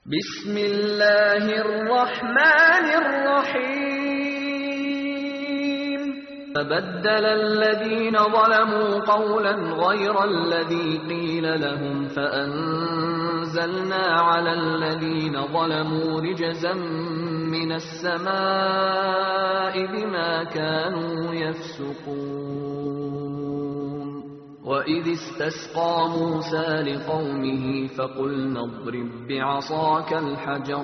بسم الله الرحمن الرحيم فبدل الذين ظلموا قولا غير الذي قيل لهم فأنزلنا على الذين ظلموا رجزا من السماء بما كانوا يفسقون وإذ استسقى موسى لقومه فقلنا اضرب بعصاك الحجر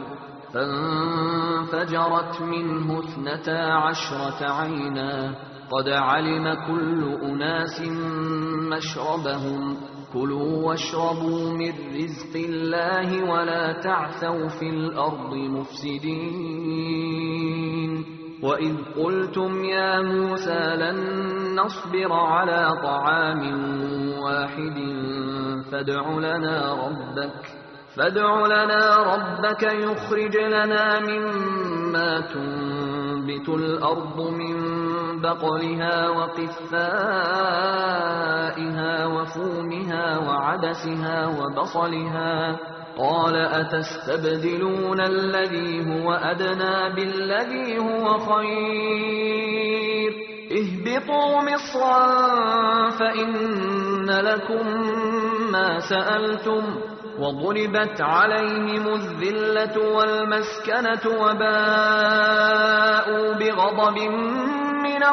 فانفجرت منه اثنتا عشرة عينا قد علم كل أناس مشربهم كلوا واشربوا من رزق الله ولا تعثوا في الأرض مفسدين وإذ قلتم يا موسى لن نصبر على طعام واحد فادع لنا ربك فادع لنا ربك يخرج لنا مما تنبت الأرض من بقلها وقثائها وفومها وعدسها وبصلها قال أتستبدلون الذي هو أدنى بالذي هو خير اهبطوا مصرا فإن لكم ما سألتم وضربت عليهم الذلة والمسكنة وباءوا بغضب من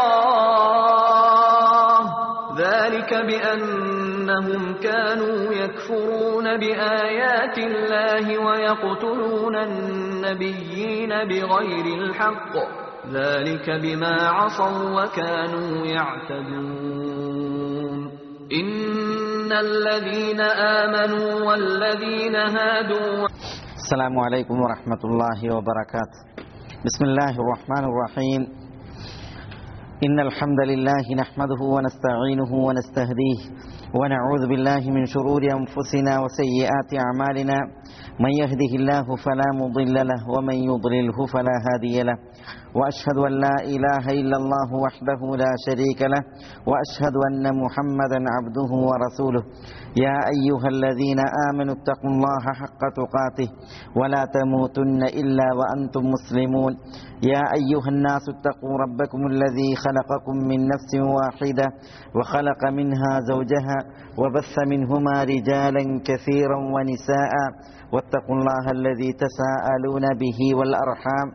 الله ذلك بأنهم كانوا يكفرون بآيات الله ويقتلون النبيين بغير الحق ذلك بما عصوا وكانوا يعتدون إن الذين آمنوا والذين هادوا السلام عليكم ورحمة الله وبركاته بسم الله الرحمن الرحيم إن الحمد لله نحمده ونستعينه ونستهديه ونعوذ بالله من شرور أنفسنا وسيئات أعمالنا من يهده الله فلا مضل له ومن يضلله فلا هادي له وأشهد أن لا إله إلا الله وحده لا شريك له وأشهد أن محمدا عبده ورسوله يا أيها الذين آمنوا اتقوا الله حق تقاته ولا تموتن إلا وأنتم مسلمون يا أيها الناس اتقوا ربكم الذي خلقكم من نفس واحدة وخلق منها زوجها وبث منهما رجالا كثيرا ونساء واتقوا الله الذي تساءلون به والأرحام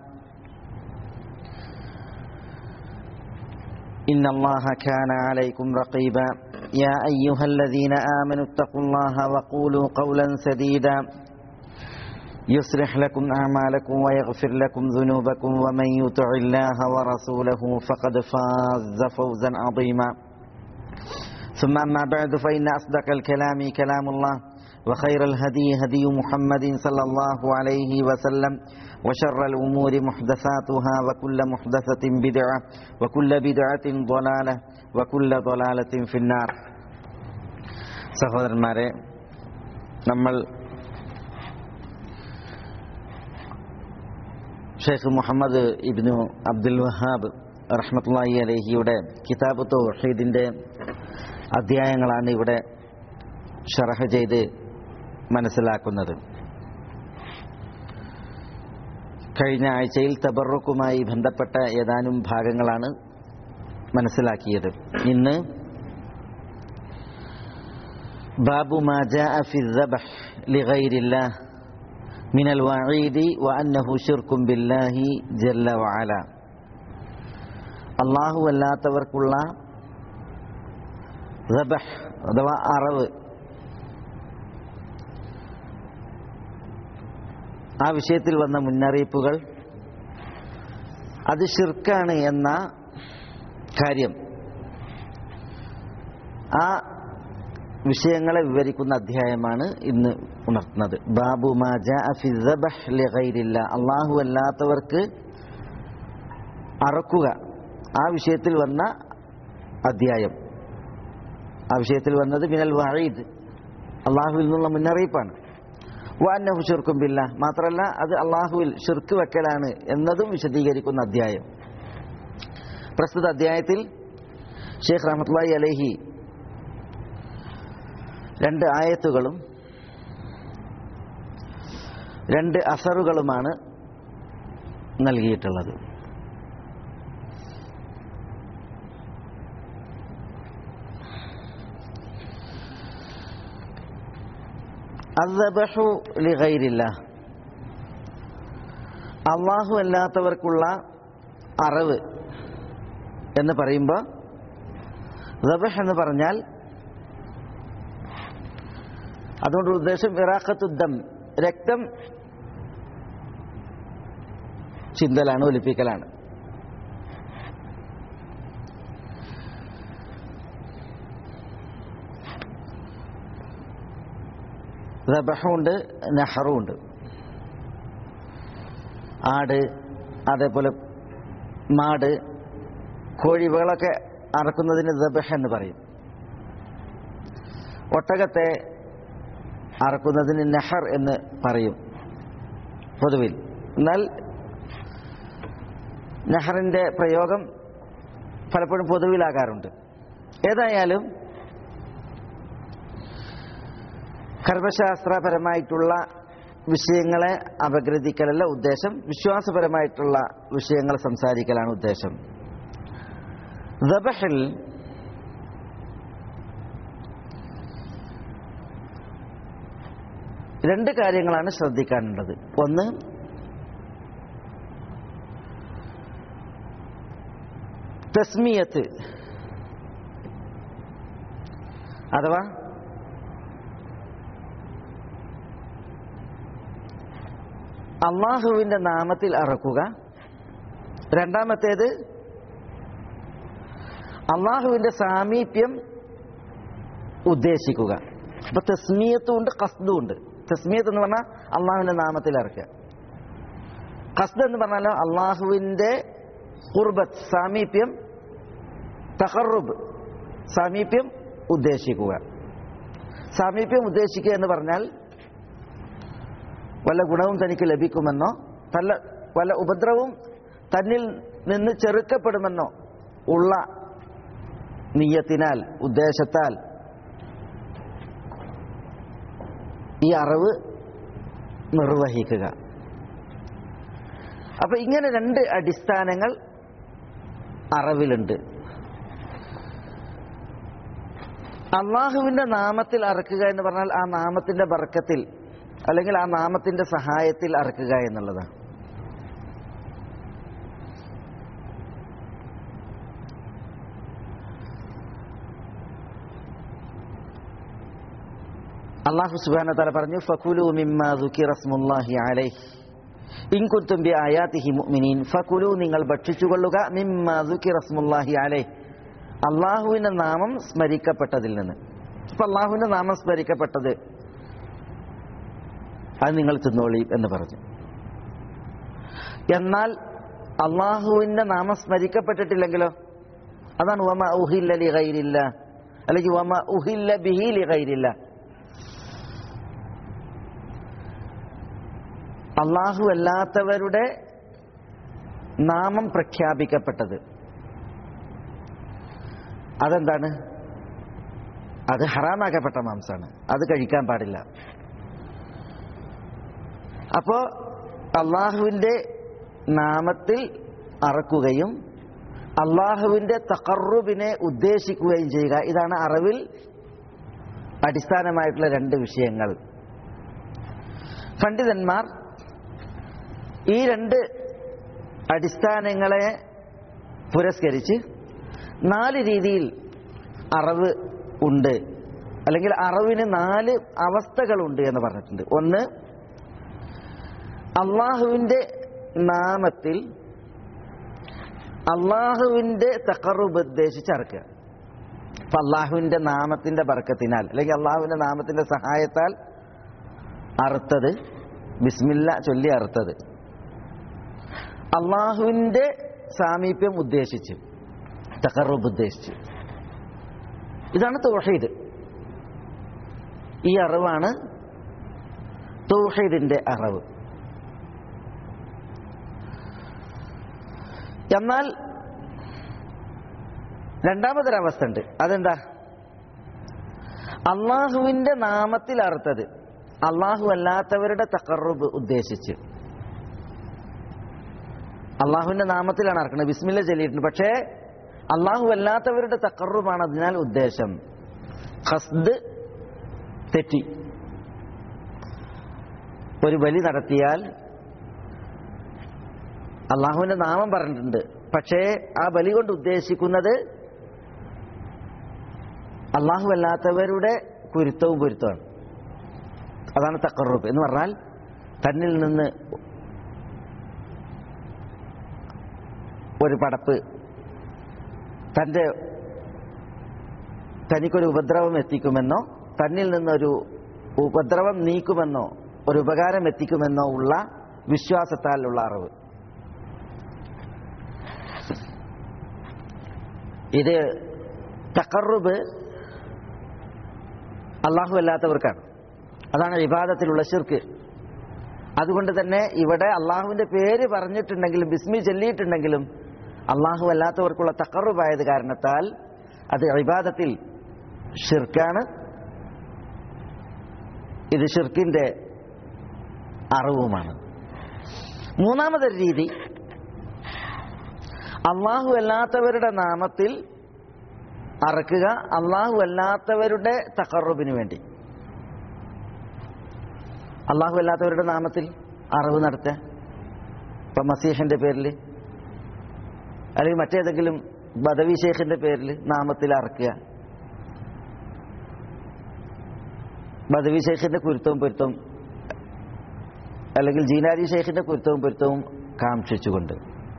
إن الله كان عليكم رقيبا يا أيها الذين آمنوا اتقوا الله وقولوا قولا سديدا يصلح لكم أعمالكم ويغفر لكم ذنوبكم ومن يطع الله ورسوله فقد فاز فوزا عظيما ثم أما بعد فإن أصدق الكلام كلام الله وخير الهدي هدي محمد صلى الله عليه وسلم وشر الأمور محدثاتها وكل محدثة بدعة وكل بدعة ضلالة وكل ضلالة في النار സഹോദരന്മാരെ നമ്മൾ ഷെയ്ഖ് മുഹമ്മദ് ഇബ്നു അബ്ദുൽ വഹാബ് റഹ്മത്തുള്ളാഹി അലഹിയുടെ കിതാബ് തൗഹീദിൻ്റെ അധ്യായങ്ങളാണ് ഇവിടെ ഷറഹ് ചെയ്ത് മനസ്സിലാക്കുന്നത് കഴിഞ്ഞ ആഴ്ചയിൽ തബറുക്കുമായി ബന്ധപ്പെട്ട ഏതാനും ഭാഗങ്ങളാണ് മനസ്സിലാക്കിയത് ഇന്ന് ബാബു മാജാ ഫി ദബഹ് ലിഗൈരില്ലാഹ് മിനൽ വഈദി വഅന്നഹു ശിർക്കും ബില്ലാഹി ജല്ല വഅല അല്ലാഹു അല്ലാത്തവർക്കുള്ള ദബഹ് അഥവാ അറവ് ആ വിഷയത്തിൽ വന്ന മുന്നറിയിപ്പുകൾ അത് ഷിർക്കാണ് എന്ന കാര്യം ആ വിഷയങ്ങളെ വിവരിക്കുന്ന അധ്യായമാണ് ഇന്ന് ഉണർത്തുന്നത് ബാബു മാജാഫില്ല അള്ളാഹു അല്ലാത്തവർക്ക് അറക്കുക ആ വിഷയത്തിൽ വന്ന അധ്യായം ആ വിഷയത്തിൽ വന്നത് മിനൽ വഴീദ് അള്ളാഹുവിൽ നിന്നുള്ള മുന്നറിയിപ്പാണ് വാന്നഹു ഷിർക്കും ബില്ല മാത്രമല്ല അത് അള്ളാഹുവിൽ ഷിർക്ക് വെക്കലാണ് എന്നതും വിശദീകരിക്കുന്ന അധ്യായം പ്രസ്തുത അധ്യായത്തിൽ ഷെയ്ഖ് റഹ്മത്തുള്ളാഹി അലഹി രണ്ട് ആയത്തുകളും രണ്ട് അസറുകളുമാണ് നൽകിയിട്ടുള്ളത് അദ്ബഹു ലിഗൈരില്ല അള്ളാഹു അല്ലാത്തവർക്കുള്ള അറിവ് എന്ന് പറയുമ്പോൾ ദബഹ് എന്ന് പറഞ്ഞാൽ അതുകൊണ്ട് ഉദ്ദേശം ഇറാഖത്തുദ്ദം രക്തം ചിന്തലാണ് ഒലിപ്പിക്കലാണ് ദബഹുണ്ട് നെഹറുണ്ട് ആട് അതേപോലെ മാട് കോഴിവകളൊക്കെ അറക്കുന്നതിന് ദബഹ എന്ന് പറയും ഒട്ടകത്തെ അറക്കുന്നതിന് നെഹർ എന്ന് പറയും പൊതുവിൽ എന്നാൽ നെഹറിന്റെ പ്രയോഗം പലപ്പോഴും പൊതുവിലാകാറുണ്ട് ഏതായാലും കർമ്മശാസ്ത്രപരമായിട്ടുള്ള വിഷയങ്ങളെ അപഗ്രഥിക്കലല്ല ഉദ്ദേശം വിശ്വാസപരമായിട്ടുള്ള വിഷയങ്ങൾ സംസാരിക്കലാണ് ഉദ്ദേശം ദബഹിൽ രണ്ട് കാര്യങ്ങളാണ് ശ്രദ്ധിക്കാനുള്ളത് ഒന്ന് തസ്മിയത്ത് അഥവാ അള്ളാഹുവിന്റെ നാമത്തിൽ അറക്കുക രണ്ടാമത്തേത് അള്ളാഹുവിന്റെ സാമീപ്യം ഉദ്ദേശിക്കുക അപ്പൊ തസ്മിയത്തും ഉണ്ട് കസ്തും ഉണ്ട് തസ്മിയത്ത് എന്ന് പറഞ്ഞാൽ അള്ളാഹുവിന്റെ നാമത്തിൽ ഇറക്കുക കസ്ദ് എന്ന് പറഞ്ഞാൽ അള്ളാഹുവിന്റെ കുർബത്ത് സാമീപ്യം തഹറുബ് സാമീപ്യം ഉദ്ദേശിക്കുക സാമീപ്യം ഉദ്ദേശിക്കുക എന്ന് പറഞ്ഞാൽ വല്ല ഗുണവും തനിക്ക് ലഭിക്കുമെന്നോ തല്ല വല്ല ഉപദ്രവവും തന്നിൽ നിന്ന് ചെറുക്കപ്പെടുമെന്നോ ഉള്ള നീയത്തിനാൽ ഉദ്ദേശത്താൽ ഈ അറിവ് നിർവഹിക്കുക അപ്പൊ ഇങ്ങനെ രണ്ട് അടിസ്ഥാനങ്ങൾ അറിവിലുണ്ട് അള്ളാഹുവിന്റെ നാമത്തിൽ അറക്കുക എന്ന് പറഞ്ഞാൽ ആ നാമത്തിന്റെ ബർക്കത്തിൽ അല്ലെങ്കിൽ ആ നാമത്തിന്റെ സഹായത്തിൽ അറക്കുക എന്നുള്ളതാണ് അള്ളാഹു സുബാന തല പറഞ്ഞു ഫകുലു മിമ്മ റസ്മുല്ലാഹി അലൈഹി ഇൻ കുന്തും ബി ആയാതിഹി മുഅ്മിനീൻ ഫകുലു നിങ്ങൾ ഭക്ഷിച്ചുകൊള്ളുക മിമ്മ റസ്മുല്ലാഹി അലൈഹി അള്ളാഹുവിന്റെ നാമം സ്മരിക്കപ്പെട്ടതിൽ നിന്ന് ഇപ്പൊ അള്ളാഹുവിന്റെ നാമം സ്മരിക്കപ്പെട്ടത് അത് നിങ്ങൾ തിന്നോളി എന്ന് പറഞ്ഞു എന്നാൽ അള്ളാഹുവിന്റെ നാമം സ്മരിക്കപ്പെട്ടിട്ടില്ലെങ്കിലോ അതാണ് വമ ഉഹില്ല ലി ഗൈരില്ല അല്ലെങ്കിൽ വമ ഉഹില്ല ബിഹി ലി ഗൈരില്ല അള്ളാഹു അല്ലാത്തവരുടെ നാമം പ്രഖ്യാപിക്കപ്പെട്ടത് അതെന്താണ് അത് ഹറാമാക്കപ്പെട്ട മാംസാണ് അത് കഴിക്കാൻ പാടില്ല അപ്പോ അള്ളാഹുവിന്റെ നാമത്തിൽ അറക്കുകയും അള്ളാഹുവിന്റെ തക്കറുബിനെ ഉദ്ദേശിക്കുകയും ചെയ്യുക ഇതാണ് അറിവിൽ അടിസ്ഥാനമായിട്ടുള്ള രണ്ട് വിഷയങ്ങൾ പണ്ഡിതന്മാർ ഈ രണ്ട് അടിസ്ഥാനങ്ങളെ പുരസ്കരിച്ച് നാല് രീതിയിൽ അറിവ് ഉണ്ട് അല്ലെങ്കിൽ അറിവിന് നാല് അവസ്ഥകളുണ്ട് എന്ന് പറഞ്ഞിട്ടുണ്ട് ഒന്ന് അള്ളാഹുവിന്റെ നാമത്തിൽ അള്ളാഹുവിന്റെ തക്കറുബ് ഉദ്ദേശിച്ചറക്കുക അപ്പൊ അള്ളാഹുവിന്റെ നാമത്തിന്റെ ബർക്കത്തിനാൽ അല്ലെങ്കിൽ അള്ളാഹുവിന്റെ നാമത്തിന്റെ സഹായത്താൽ അറുത്തത് ബിസ്മില്ല ചൊല്ലി അറുത്തത് അള്ളാഹുവിന്റെ സാമീപ്യം ഉദ്ദേശിച്ച് തക്കറുബ് ഉദ്ദേശിച്ച് ഇതാണ് തൗഹീദ് ഈ അറിവാണ് തൗഹീദിന്റെ അറിവ് എന്നാൽ രണ്ടാമതൊരവസ്ഥ ഉണ്ട് അതെന്താ അള്ളാഹുവിന്റെ നാമത്തിൽ അറുത്തത് അള്ളാഹു അല്ലാത്തവരുടെ തക്കറുബ് ഉദ്ദേശിച്ച് അള്ളാഹുവിന്റെ നാമത്തിലാണ് അറക്കുന്നത് ബിസ്മില്ല ചൊല്ലിയിട്ടുണ്ട് പക്ഷേ അള്ളാഹു അല്ലാത്തവരുടെ തക്കറുബാണ് അതിനാൽ ഉദ്ദേശം ഹസ്ദ് തെറ്റി ഒരു ബലി നടത്തിയാൽ അള്ളാഹുവിന്റെ നാമം പറഞ്ഞിട്ടുണ്ട് പക്ഷേ ആ ബലി കൊണ്ട് ഉദ്ദേശിക്കുന്നത് അള്ളാഹു അല്ലാത്തവരുടെ കുരുത്തവും പൊരുത്തമാണ് അതാണ് തക്കറുപ്പ് എന്ന് പറഞ്ഞാൽ തന്നിൽ നിന്ന് ഒരു പടപ്പ് തൻ്റെ തനിക്കൊരു ഉപദ്രവം എത്തിക്കുമെന്നോ തന്നിൽ നിന്നൊരു ഉപദ്രവം നീക്കുമെന്നോ ഒരു ഉപകാരം എത്തിക്കുമെന്നോ ഉള്ള വിശ്വാസത്താലുള്ള അറിവ് ഇത് തക്കറുബ് അള്ളാഹു അല്ലാത്തവർക്കാണ് അതാണ് വിവാദത്തിലുള്ള ശിർക്ക് അതുകൊണ്ട് തന്നെ ഇവിടെ അള്ളാഹുവിന്റെ പേര് പറഞ്ഞിട്ടുണ്ടെങ്കിലും ബിസ്മി ചൊല്ലിയിട്ടുണ്ടെങ്കിലും അള്ളാഹു അല്ലാത്തവർക്കുള്ള തക്കറുബായത് കാരണത്താൽ അത് വിവാദത്തിൽ ഷിർക്കാണ് ഇത് ഷിർക്കിന്റെ അറിവുമാണ് മൂന്നാമതൊരു രീതി അള്ളാഹു അല്ലാത്തവരുടെ നാമത്തിൽ അറക്കുക അള്ളാഹു അല്ലാത്തവരുടെ തക്കറുബിന് വേണ്ടി അള്ളാഹു അല്ലാത്തവരുടെ നാമത്തിൽ അറിവ് നടത്തുക ഇപ്പൊ മസീഹിന്റെ പേരിൽ അല്ലെങ്കിൽ മറ്റേതെങ്കിലും ബദവി ഷേഖിന്റെ പേരിൽ നാമത്തിൽ അറക്കുക ബദവി ഷേഖിന്റെ കുരുത്തവും പൊരുത്തവും അല്ലെങ്കിൽ ജീനാരി ഷേഖിന്റെ കുരുത്തവും പൊരുത്തവും കാക്ഷിച്ചുകൊണ്ട്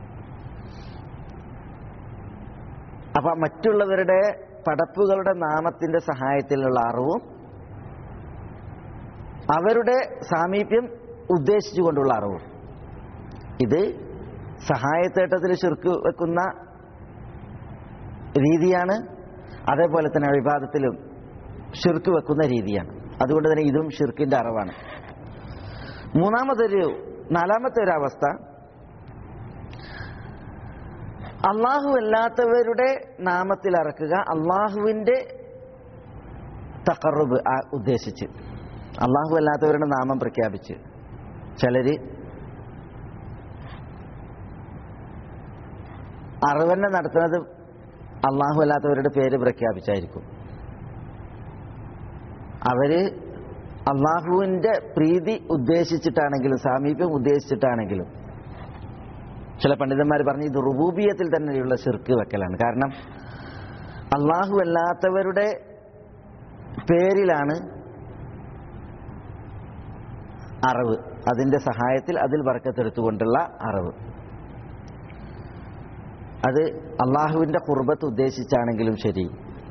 അപ്പൊ മറ്റുള്ളവരുടെ പടപ്പുകളുടെ നാമത്തിന്റെ സഹായത്തിലുള്ള അറിവും അവരുടെ സാമീപ്യം ഉദ്ദേശിച്ചുകൊണ്ടുള്ള അറിവും ഇത് സഹായത്തേട്ടത്തിൽ ശിർക്ക് വെക്കുന്ന രീതിയാണ് അതേപോലെ തന്നെ വിവാദത്തിലും ഷിർക്ക് വെക്കുന്ന രീതിയാണ് അതുകൊണ്ട് തന്നെ ഇതും ഷിർക്കിന്റെ അറിവാണ് മൂന്നാമതൊരു നാലാമത്തെ ഒരു അവസ്ഥ അള്ളാഹു അല്ലാത്തവരുടെ നാമത്തിൽ ഇറക്കുക അള്ളാഹുവിന്റെ തക്കറുബ് ഉദ്ദേശിച്ച് അള്ളാഹു അല്ലാത്തവരുടെ നാമം പ്രഖ്യാപിച്ച് ചിലര് അറിവന്നെ നടത്തുന്നത് അള്ളാഹു അല്ലാത്തവരുടെ പേര് പ്രഖ്യാപിച്ചായിരിക്കും അവര് അള്ളാഹുവിന്റെ പ്രീതി ഉദ്ദേശിച്ചിട്ടാണെങ്കിലും സാമീപ്യം ഉദ്ദേശിച്ചിട്ടാണെങ്കിലും ചില പണ്ഡിതന്മാർ പറഞ്ഞു ഇത് റുബൂബിയത്തിൽ തന്നെയുള്ള ശിർക്ക് വെക്കലാണ് കാരണം അള്ളാഹു അല്ലാത്തവരുടെ പേരിലാണ് അറിവ് അതിന്റെ സഹായത്തിൽ അതിൽ വർക്കത്തെടുത്തുകൊണ്ടുള്ള അറിവ് അത് അള്ളാഹുവിന്റെ കുർബത്ത് ഉദ്ദേശിച്ചാണെങ്കിലും ശരി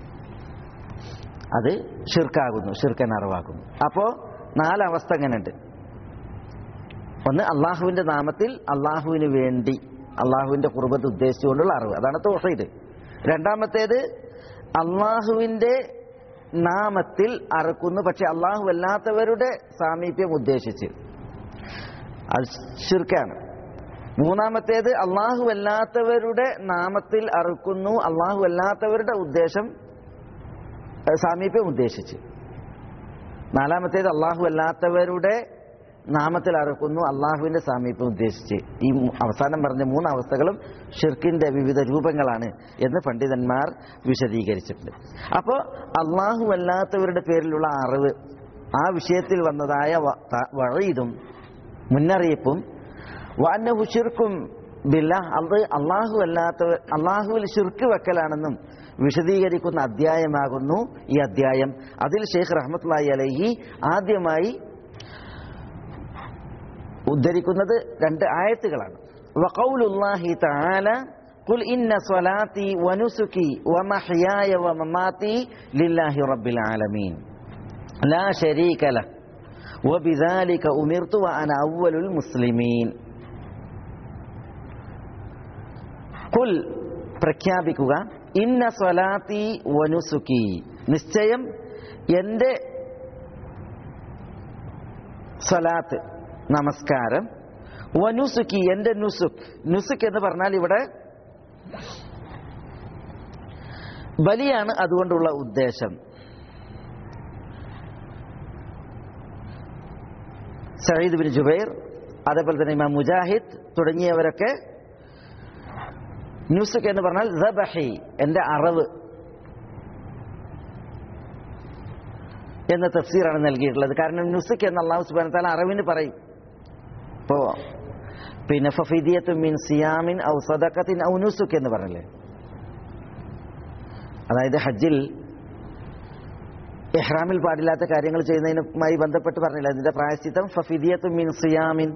അത് ഷിർക്കാകുന്നു ഷിർക്കൻ അറിവാകുന്നു അപ്പോ നാലവസ്ഥ എങ്ങനെയുണ്ട് ഒന്ന് അള്ളാഹുവിന്റെ നാമത്തിൽ അള്ളാഹുവിന് വേണ്ടി അള്ളാഹുവിന്റെ കുർബത്ത് ഉദ്ദേശിച്ചുകൊണ്ടുള്ള അറിവ് അതാണ് തോഷയിത് രണ്ടാമത്തേത് അള്ളാഹുവിന്റെ നാമത്തിൽ അറക്കുന്നു പക്ഷെ അള്ളാഹു അല്ലാത്തവരുടെ സാമീപ്യം ഉദ്ദേശിച്ച് അത് ഷിർക്കാണ് മൂന്നാമത്തേത് അള്ളാഹു അല്ലാത്തവരുടെ നാമത്തിൽ അറുക്കുന്നു അള്ളാഹു അല്ലാത്തവരുടെ ഉദ്ദേശം സാമീപ്യം ഉദ്ദേശിച്ച് നാലാമത്തേത് അള്ളാഹു അല്ലാത്തവരുടെ നാമത്തിൽ അറുക്കുന്നു അള്ളാഹുവിന്റെ സാമീപ്യം ഉദ്ദേശിച്ച് ഈ അവസാനം പറഞ്ഞ മൂന്ന് അവസ്ഥകളും ഷിർക്കിന്റെ വിവിധ രൂപങ്ങളാണ് എന്ന് പണ്ഡിതന്മാർ വിശദീകരിച്ചിട്ടുണ്ട് അപ്പോൾ അള്ളാഹു അല്ലാത്തവരുടെ പേരിലുള്ള അറിവ് ആ വിഷയത്തിൽ വന്നതായ വഴീതും മുന്നറിയിപ്പും വാന്നഹു ഷിർക്കും ബില്ല അത് അള്ളാഹു അല്ലാത്തവർ അള്ളാഹുവിൽ ഷിർക്ക് വെക്കലാണെന്നും വിശദീകരിക്കുന്ന അധ്യായമാകുന്നു ഈ അധ്യായം അതിൽ ഷെയ്ഖ് റഹ്മത്തുള്ളി അലഹി ആദ്യമായി ഉദ്ധരിക്കുന്നത് രണ്ട് ആയത്തുകളാണ് വഖൗലുല്ലാഹി തആല قل إن صلاتي ونسكي ومحياي ومماتي لله رب العالمين لا شريك له وبذلك أمرت وأنا أول المسلمين قل പ്രഖ്യാപിക്കുക ഇന്ന സ്വലാത്തി വനുസുക്കി നിശ്ചയം എൻ്റെ സ്വലാത്ത് നമസ്കാരം വനുസുക്കി എൻ്റെ നുസുഖ് നുസുഖ് എന്ന് പറഞ്ഞാൽ ഇവിടെ ബലിയാണ് അതുകൊണ്ടുള്ള ഉദ്ദേശം സയ്യിദ് ബിൻ ജുബൈർ അതേപോലെ തന്നെ ഇമാം മുജാഹിദ് തുടങ്ങിയവരൊക്കെ നുസുഖ് എന്ന് പറഞ്ഞാൽ ദബഹി എന്റെ അറവ് എന്ന തഫ്സീറാണ് നൽകിയിട്ടുള്ളത് കാരണം നുസുഖ് എന്ന് അള്ളാഹു സുബാന താല അറിവിന് പറയും ഇപ്പോ പിന്നെ ഫഫീദിയത്തു മിൻ സിയാമിൻ ഔ സദഖത്തിൻ ഔ നുസുഖ് എന്ന് പറഞ്ഞില്ലേ അതായത് ഹജ്ജിൽ ഇഹ്റാമിൽ പാടില്ലാത്ത കാര്യങ്ങൾ ചെയ്യുന്നതിനുമായി ബന്ധപ്പെട്ട് പറഞ്ഞില്ല അതിന്റെ പ്രായശ്ചിത്തം ഫഫിദിയത്തു മിൻ സിയാമിൻ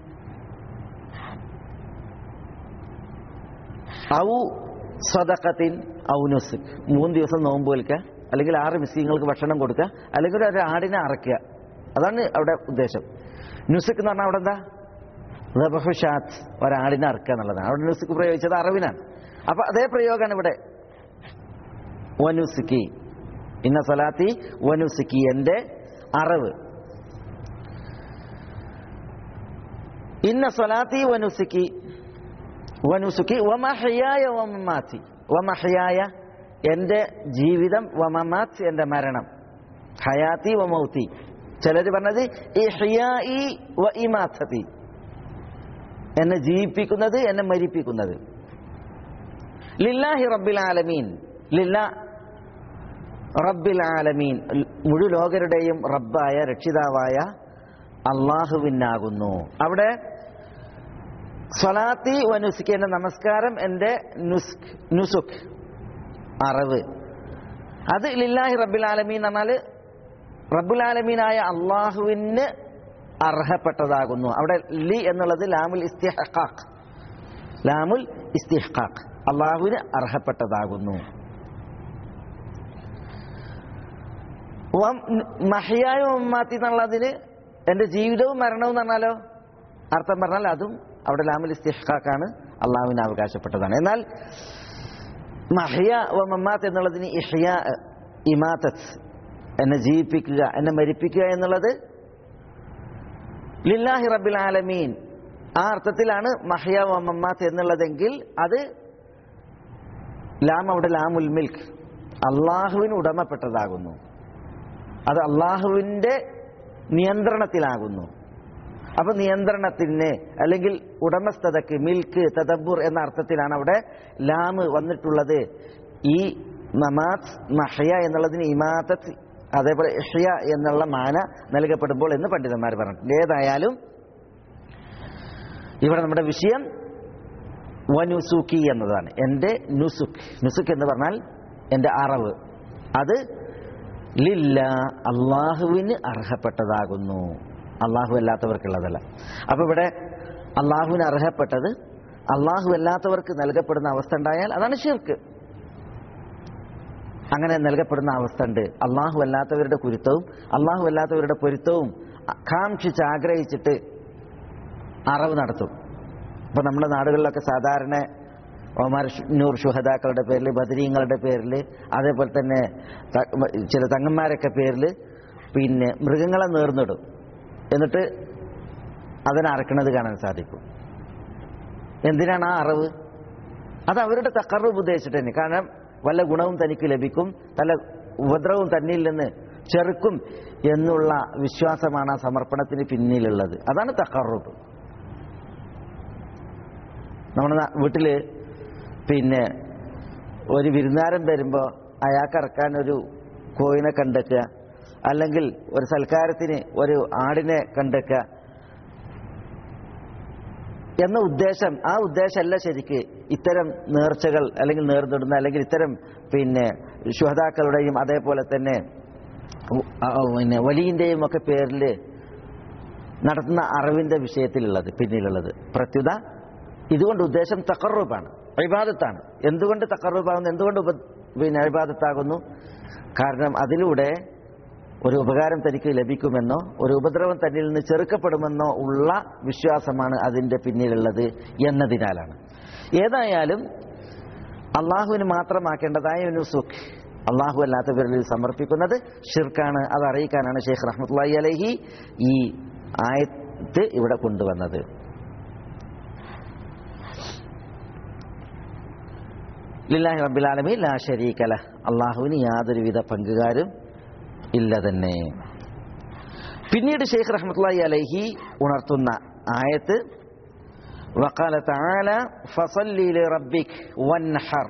ഔ സദഖത്തിൻ ഔ നുസുഖ് മൂന്ന് ദിവസം നോമ്പ് വിൽക്കുക അല്ലെങ്കിൽ ആറ് മിസ്ലിങ്ങൾക്ക് ഭക്ഷണം കൊടുക്കുക അല്ലെങ്കിൽ ഒരു ആടിനെ അറക്കുക അതാണ് അവിടെ ഉദ്ദേശം നുസുഖ് എന്ന് പറഞ്ഞാൽ അവിടെ എന്താ റബഹുഷാത്ത് ഒരാടിനെ അറക്കുക എന്നുള്ളതാണ് അവിടെ നുസുഖ് പ്രയോഗിച്ചത് അറിവിനാണ് അപ്പൊ അതേ പ്രയോഗമാണ് ഇവിടെ വനുസുക്കി ഇന്ന സലാത്തി വനുസുക്കി എന്റെ അറിവ് ഇന്ന സലാത്തി വനുസുക്കി വനുസുക്കി വമഹയായ വമമാത്തി വമഹയായ എന്റെ ജീവിതം വമമാത്ത് എന്റെ മരണം ഹയാത്തി വമൗത്തി ചിലർ പറഞ്ഞത് ഇഹ്യാഇ വ ഇമാത്തതി എന്നെ ജീവിപ്പിക്കുന്നത് എന്നെ മരിപ്പിക്കുന്നത് ലില്ലാഹി റബ്ബിൽ ആലമീൻ ലില്ല റബ്ബിൽ ആലമീൻ മുഴു ലോകരുടെയും റബ്ബായ രക്ഷിതാവായ അള്ളാഹുവിനാകുന്നു അവിടെ സ്വലാത്തി വനുസ്ക് എന്റെ നമസ്കാരം എന്റെ നുസ്ക് നുസുഖ് അറിവ് അത് ലില്ലാഹി റബ്ബിൽ ആലമീൻ എന്ന് പറഞ്ഞാൽ റബ്ബുൽ ആലമീനായ അള്ളാഹുവിന് അർഹപ്പെട്ടതാകുന്നു അവിടെ ലി എന്നുള്ളത് ലാമുൽ ഇസ്തിഹഖാഖ് ലാമുൽ ഇസ്തിഹഖാഖ് അള്ളാഹുവിന് അർഹപ്പെട്ടതാകുന്നു മഹിയായ ഉമ്മാത്തി എന്നുള്ളതിന് എന്റെ ജീവിതവും മരണവും എന്ന് പറഞ്ഞാലോ അർത്ഥം പറഞ്ഞാൽ അതും അവിടെ ലാമുൽ ഇസ്തിഹഖാഖാണ് അള്ളാഹുവിന് അവകാശപ്പെട്ടതാണ് എന്നാൽ മഹിയ വ മമ്മാത്ത് എന്നുള്ളതിന് ഇഹ്യ ഇമാത്തത്ത് എന്നെ ജീവിപ്പിക്കുക എന്നെ മരിപ്പിക്കുക എന്നുള്ളത് ലില്ലാഹി റബ്ബിൽ ആലമീൻ ആ അർത്ഥത്തിലാണ് മഹ്യ വ മമ്മാത്ത് എന്നുള്ളതെങ്കിൽ അത് ലാം അവിടെ ലാമുൽ മിൽക്ക് അള്ളാഹുവിന് ഉടമപ്പെട്ടതാകുന്നു അത് അള്ളാഹുവിന്റെ നിയന്ത്രണത്തിലാകുന്നു അപ്പൊ നിയന്ത്രണത്തിന് അല്ലെങ്കിൽ ഉടമസ്ഥതക്ക് മിൽക്ക് തദബുർ എന്ന അർത്ഥത്തിലാണ് അവിടെ ലാമ് വന്നിട്ടുള്ളത് ഈ നമാത്ത് മഹയ എന്നുള്ളതിന് ഇമാത്തത്ത് അതേപോലെ ഇഹ്യ എന്നുള്ള മാന നൽകപ്പെടുമ്പോൾ എന്ന് പണ്ഡിതന്മാർ പറഞ്ഞിട്ടുണ്ട് ഏതായാലും ഇവിടെ നമ്മുടെ വിഷയം വനുസുക്കി എന്നതാണ് എൻ്റെ നുസുഖ് നുസുഖ് എന്ന് പറഞ്ഞാൽ എൻ്റെ അറവ് അത് ലില്ല അള്ളാഹുവിന് അർഹപ്പെട്ടതാകുന്നു അള്ളാഹു അല്ലാത്തവർക്കുള്ളതല്ല അപ്പൊ ഇവിടെ അള്ളാഹുവിന് അർഹപ്പെട്ടത് അള്ളാഹു അല്ലാത്തവർക്ക് നൽകപ്പെടുന്ന അവസ്ഥ ഉണ്ടായാൽ അതാണ് ഷിർക്ക് അങ്ങനെ നൽകപ്പെടുന്ന അവസ്ഥ ഉണ്ട് അള്ളാഹു അല്ലാത്തവരുടെ കുരുത്തവും അള്ളാഹു അല്ലാത്തവരുടെ പൊരുത്തവും കാക്ഷിച്ച് ആഗ്രഹിച്ചിട്ട് അറവ് നടത്തും ഇപ്പൊ നമ്മുടെ നാടുകളിലൊക്കെ സാധാരണ ഒമാർ നൂർ ഷുഹദാക്കളുടെ പേരിൽ ബദരീങ്ങളുടെ പേരിൽ അതേപോലെ തന്നെ ത- ചില തങ്ങന്മാരൊക്കെ പേരിൽ പിന്നെ മൃഗങ്ങളെ നേർന്നിടും എന്നിട്ട് അതിനെ അറക്കണത് കാണാൻ സാധിക്കും എന്തിനാണ് ആ അറിവ് അത് അവരുടെ തക്കറവ് ഉദ്ദേശിച്ചിട്ട് തന്നെ കാരണം വല്ല ഗുണവും തനിക്ക് ലഭിക്കും നല്ല ഉപദ്രവവും തന്നിൽ നിന്ന് ചെറുക്കും എന്നുള്ള വിശ്വാസമാണ് ആ സമർപ്പണത്തിന് പിന്നിലുള്ളത് അതാണ് തക്കറുബ് നമ്മുടെ നാ- വീട്ടില് പിന്നെ ഒരു വിരുന്നാരൻ വരുമ്പോൾ അയാൾക്ക് ഇറക്കാൻ ഒരു കോയിനെ കണ്ടെക്കുക അല്ലെങ്കിൽ ഒരു സൽക്കാരത്തിന് ഒരു ആടിനെ കണ്ടെക്കുക എന്ന ഉദ്ദേശം ആ ഉദ്ദേശമല്ല ശരിക്ക് ഇത്തരം നേർച്ചകൾ അല്ലെങ്കിൽ നേർന്നിടുന്ന അല്ലെങ്കിൽ ഇത്തരം പിന്നെ ശുഹതാക്കളുടെയും അതേപോലെ തന്നെ ഉ- ആ, പിന്നെ വലിയന്റെയും ഒക്കെ പേരിൽ നടത്തുന്ന അറിവിന്റെ വിഷയത്തിലുള്ളത് പിന്നിലുള്ളത് പ്രത്യുത ഇതുകൊണ്ട് ഉദ്ദേശം തക്കറുബാണ് അഭിബാദത്താണ് എന്തുകൊണ്ട് തക്കറുബാകുന്നു എന്തുകൊണ്ട് ഉപ പിന്നെ അഭിബാദത്താകുന്നു കാരണം അതിലൂടെ ഒരു ഉപകാരം തനിക്ക് ലഭിക്കുമെന്നോ ഒരു ഉപദ്രവം തന്നിൽ നിന്ന് ചെറുക്കപ്പെടുമെന്നോ ഉള്ള വിശ്വാസമാണ് അതിന്റെ പിന്നിലുള്ളത് എന്നതിനാലാണ് ഏതായാലും അള്ളാഹുവിന് മാത്രമാക്കേണ്ടതായ ഒരു സുഖ് അള്ളാഹു അല്ലാത്തവരിൽ സമർപ്പിക്കുന്നത് ഷിർക്കാണ് അത് അറിയിക്കാനാണ് ഷെയ്ഖ് റഹ്മത്തുള്ളി അലഹി ഈ ആയത്ത് ഇവിടെ കൊണ്ടുവന്നത് ലില്ലാഹി റബ്ബിലാലമി ലാ ഷരീകല അള്ളാഹുവിന് യാതൊരുവിധ പങ്കുകാരും ഇല്ല തന്നെ പിന്നീട് ഷെയ്ഖ് റഹ്മത്തുള്ളാഹി അലൈഹി ഉണർത്തുന്ന ആയത്ത് وقال تعالى فصل لربك وانحر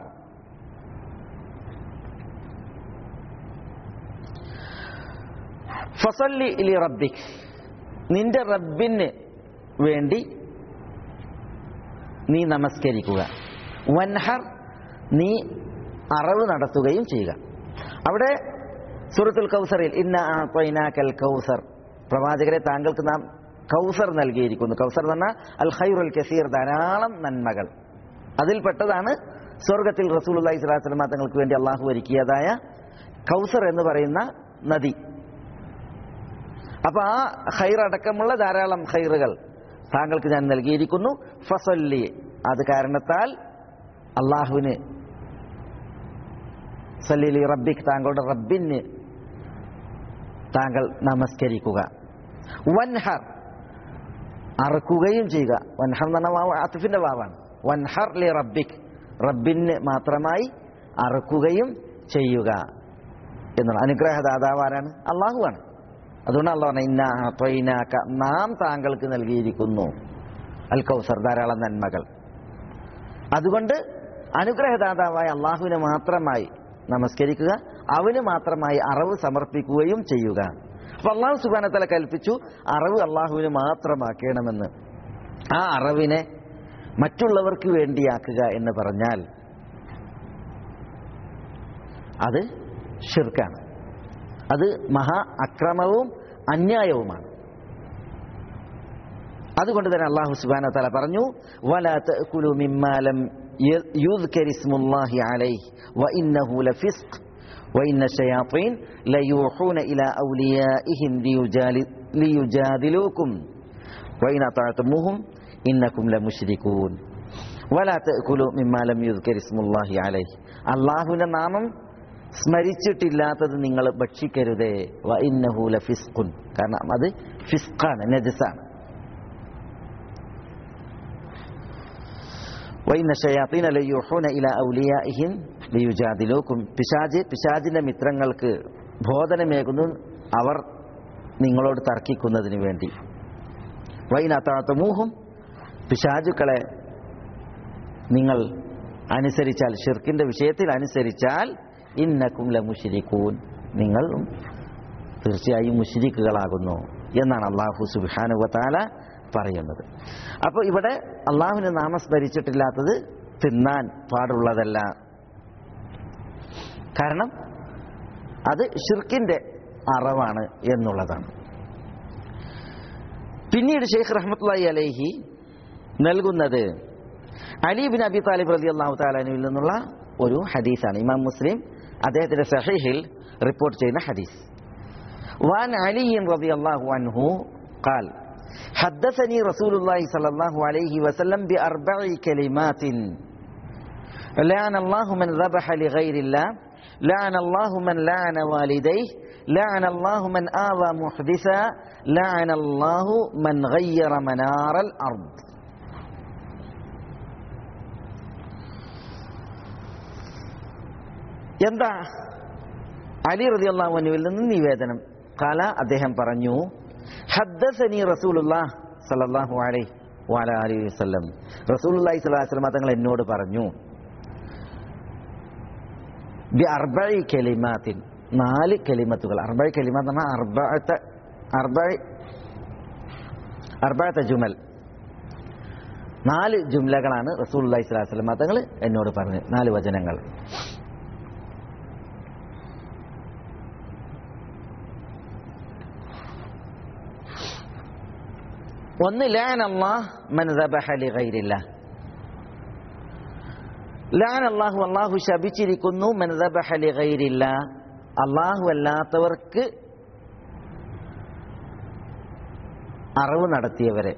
ഫസല്ലി ലി റബ്ബിക് നിന്റെ റബ്ബിന് വേണ്ടി നീ നമസ്കരിക്കുക വൻഹർ നീ അറവ് നടത്തുകയും ചെയ്യുക അവിടെ സൂറത്തുൽ കൗസറിൽ ഇന്ന ആത്വൈനാക്കൽ കൗസർ പ്രവാചകരെ താങ്കൾക്ക് നാം കൗസർ നൽകിയിരിക്കുന്നു കൗസർ എന്ന് പറഞ്ഞാൽ അൽ ഖൈറുൽ കസീർ ധാരാളം നന്മകൾ അതിൽപ്പെട്ടതാണ് സ്വർഗത്തിൽ റസൂലുള്ളാഹി സ്വല്ലല്ലാഹു അലൈഹി വസല്ലം തങ്ങൾക്ക് വേണ്ടി അള്ളാഹു ഒരുക്കിയതായ കൗസർ എന്ന് പറയുന്ന നദി അപ്പൊ ആ ഖൈർ അടക്കമുള്ള ധാരാളം ഖൈറുകൾ താങ്കൾക്ക് ഞാൻ നൽകിയിരിക്കുന്നു ഫസല്ലി അത് കാരണത്താൽ അള്ളാഹുവിന് സല്ലി റബ്ബിക്ക് താങ്കളുടെ റബ്ബിന് താങ്കൾ നമസ്കരിക്കുക വൻഹർ അറക്കുകയും ചെയ്യുക വൻഹർ എന്ന് പറഞ്ഞ വാവ് ആത്തിഫിന്റെ വാവാണ് വൻഹർ ലി റബ്ബിക് റബ്ബിന് മാത്രമായി അറക്കുകയും ചെയ്യുക എന്നുള്ള അനുഗ്രഹദാതാവ് ആരാണ് അള്ളാഹുവാണ് അതുകൊണ്ട് അള്ള പറഞ്ഞ ഇന്ന ത്വയ്നാക്ക നാം താങ്കൾക്ക് നൽകിയിരിക്കുന്നു അൽ കൗസർ ധാരാളം നന്മകൾ അതുകൊണ്ട് അനുഗ്രഹദാതാവായ അള്ളാഹുവിനെ മാത്രമായി നമസ്കരിക്കുക അവന് മാത്രമായി അറിവ് സമർപ്പിക്കുകയും ചെയ്യുക അപ്പൊ അള്ളാഹു സുബാനത്തല കൽപ്പിച്ചു അറിവ് അള്ളാഹുവിന് മാത്രമാക്കണമെന്ന് ആ അറിവിനെ മറ്റുള്ളവർക്ക് വേണ്ടിയാക്കുക എന്ന് പറഞ്ഞാൽ അത് ഷിർക്കാണ് അത് മഹാ അക്രമവും അന്യായവുമാണ് അതുകൊണ്ട് തന്നെ അള്ളാഹു സുബാന തല പറഞ്ഞു വലാ തഅകുലു മിമ്മാ ലം യുദ്കർ ഇസ്മുല്ലാഹി അലൈഹി വഇന്നഹു ലഫിസ്ഖ് وإن الشياطين ليوحون إلى أوليائهم ليجال- ليجادلوكم وإن أطعتموهم إنكم لمشركون ولا تأكلوا مما لم يذكر اسم الله عليه അള്ളാഹുവിന്റെ നാമം സ്മരിച്ചിട്ടില്ലാത്തത് നിങ്ങൾ ഭക്ഷിക്കരുതേ വ ഇന്നഹു ലഫിസ്ഖുൻ കാരണം അത് ഫിസ്ഖാണ് നജസാണ് വൈന ഷയാത്തീന ലയൂഹൂന ഇല ഔലിയാഇഹിം ലിയുജാദിലൂക്കും പിശാജ് പിശാജിന്റെ മിത്രങ്ങൾക്ക് ബോധനമേകുന്നു അവർ നിങ്ങളോട് തർക്കിക്കുന്നതിന് വേണ്ടി വൈനത്താത്തമൂഹും പിശാചുക്കളെ നിങ്ങൾ അനുസരിച്ചാൽ ഷിർക്കിന്റെ വിഷയത്തിൽ അനുസരിച്ചാൽ ഇന്നക്കും ലമുഷിരിക്കൂൻ നിങ്ങൾ തീർച്ചയായും മുഷിരിക്കുകളാകുന്നു എന്നാണ് അള്ളാഹു സുബാനുവത്താല പറയുന്നത് അപ്പോൾ ഇവിടെ അള്ളാഹുവിനെ നാമസ്മരിച്ചിട്ടില്ലാത്തത് തിന്നാൻ പാടുള്ളതല്ല കാരണം അത് ഷിർക്കിന്റെ അറവാണ് എന്നുള്ളതാണ് പിന്നീട് ഷെയ്ഖ് റഹ്മത്തുള്ളി അലൈഹി നൽകുന്നത് അലീബിൻ അബി താലിബ് റലി അള്ളാഹു താലാനുവിൽ നിന്നുള്ള ഒരു ഹദീസാണ് ഇമാം മുസ്ലിം അദ്ദേഹത്തിന്റെ സഹീഹിൽ റിപ്പോർട്ട് ചെയ്യുന്ന ഹദീസ് وعن علي رضي الله عنه قال حدثني رسول الله صلى الله عليه وسلم بأربع كلمات لعن الله من ذبح لغير الله لعن الله من لعن والديه لعن الله من آوى محدثا لعن الله من غير منار الأرض എന്താ അലി റതി അള്ളാഹുവിൽ നിന്ന് നിവേദനം കാല അദ്ദേഹം പറഞ്ഞു ഹദ്ദസനി റസൂലുല്ലാഹ് സല്ലല്ലാഹു അലൈഹി വഅല അലിഹി വസല്ലം റസൂലുള്ളാഹി സ്വല്ലല്ലാഹു അലൈഹി വസല്ലം തങ്ങൾ എന്നോട് പറഞ്ഞു ബി അർബഇ കലിമാത്തിൻ നാല് കലിമത്തുകൾ അർബഇ കലിമാത്ത് എന്ന് പറഞ്ഞാൽ അർബഅത്ത അർബഇ അർബഅത്ത ജുമൽ നാല് ജുംലകളാണ് റസൂലുള്ളാഹി സ്വല്ലല്ലാഹു അലൈഹി വസല്ലം തങ്ങൾ എന്നോട് പറഞ്ഞത് നാല് വചനങ്ങൾ ഒന്ന് ലാൻ അള്ളാഹ് മൻ ദബഹ ലിഗൈരില്ല ലാൻ അള്ളാഹു അള്ളാഹു ശപിച്ചിരിക്കുന്നു മൻ ദബഹ ലിഗൈരില്ല അള്ളാഹു അല്ലാത്തവർക്ക് അറിവ് നടത്തിയവരെ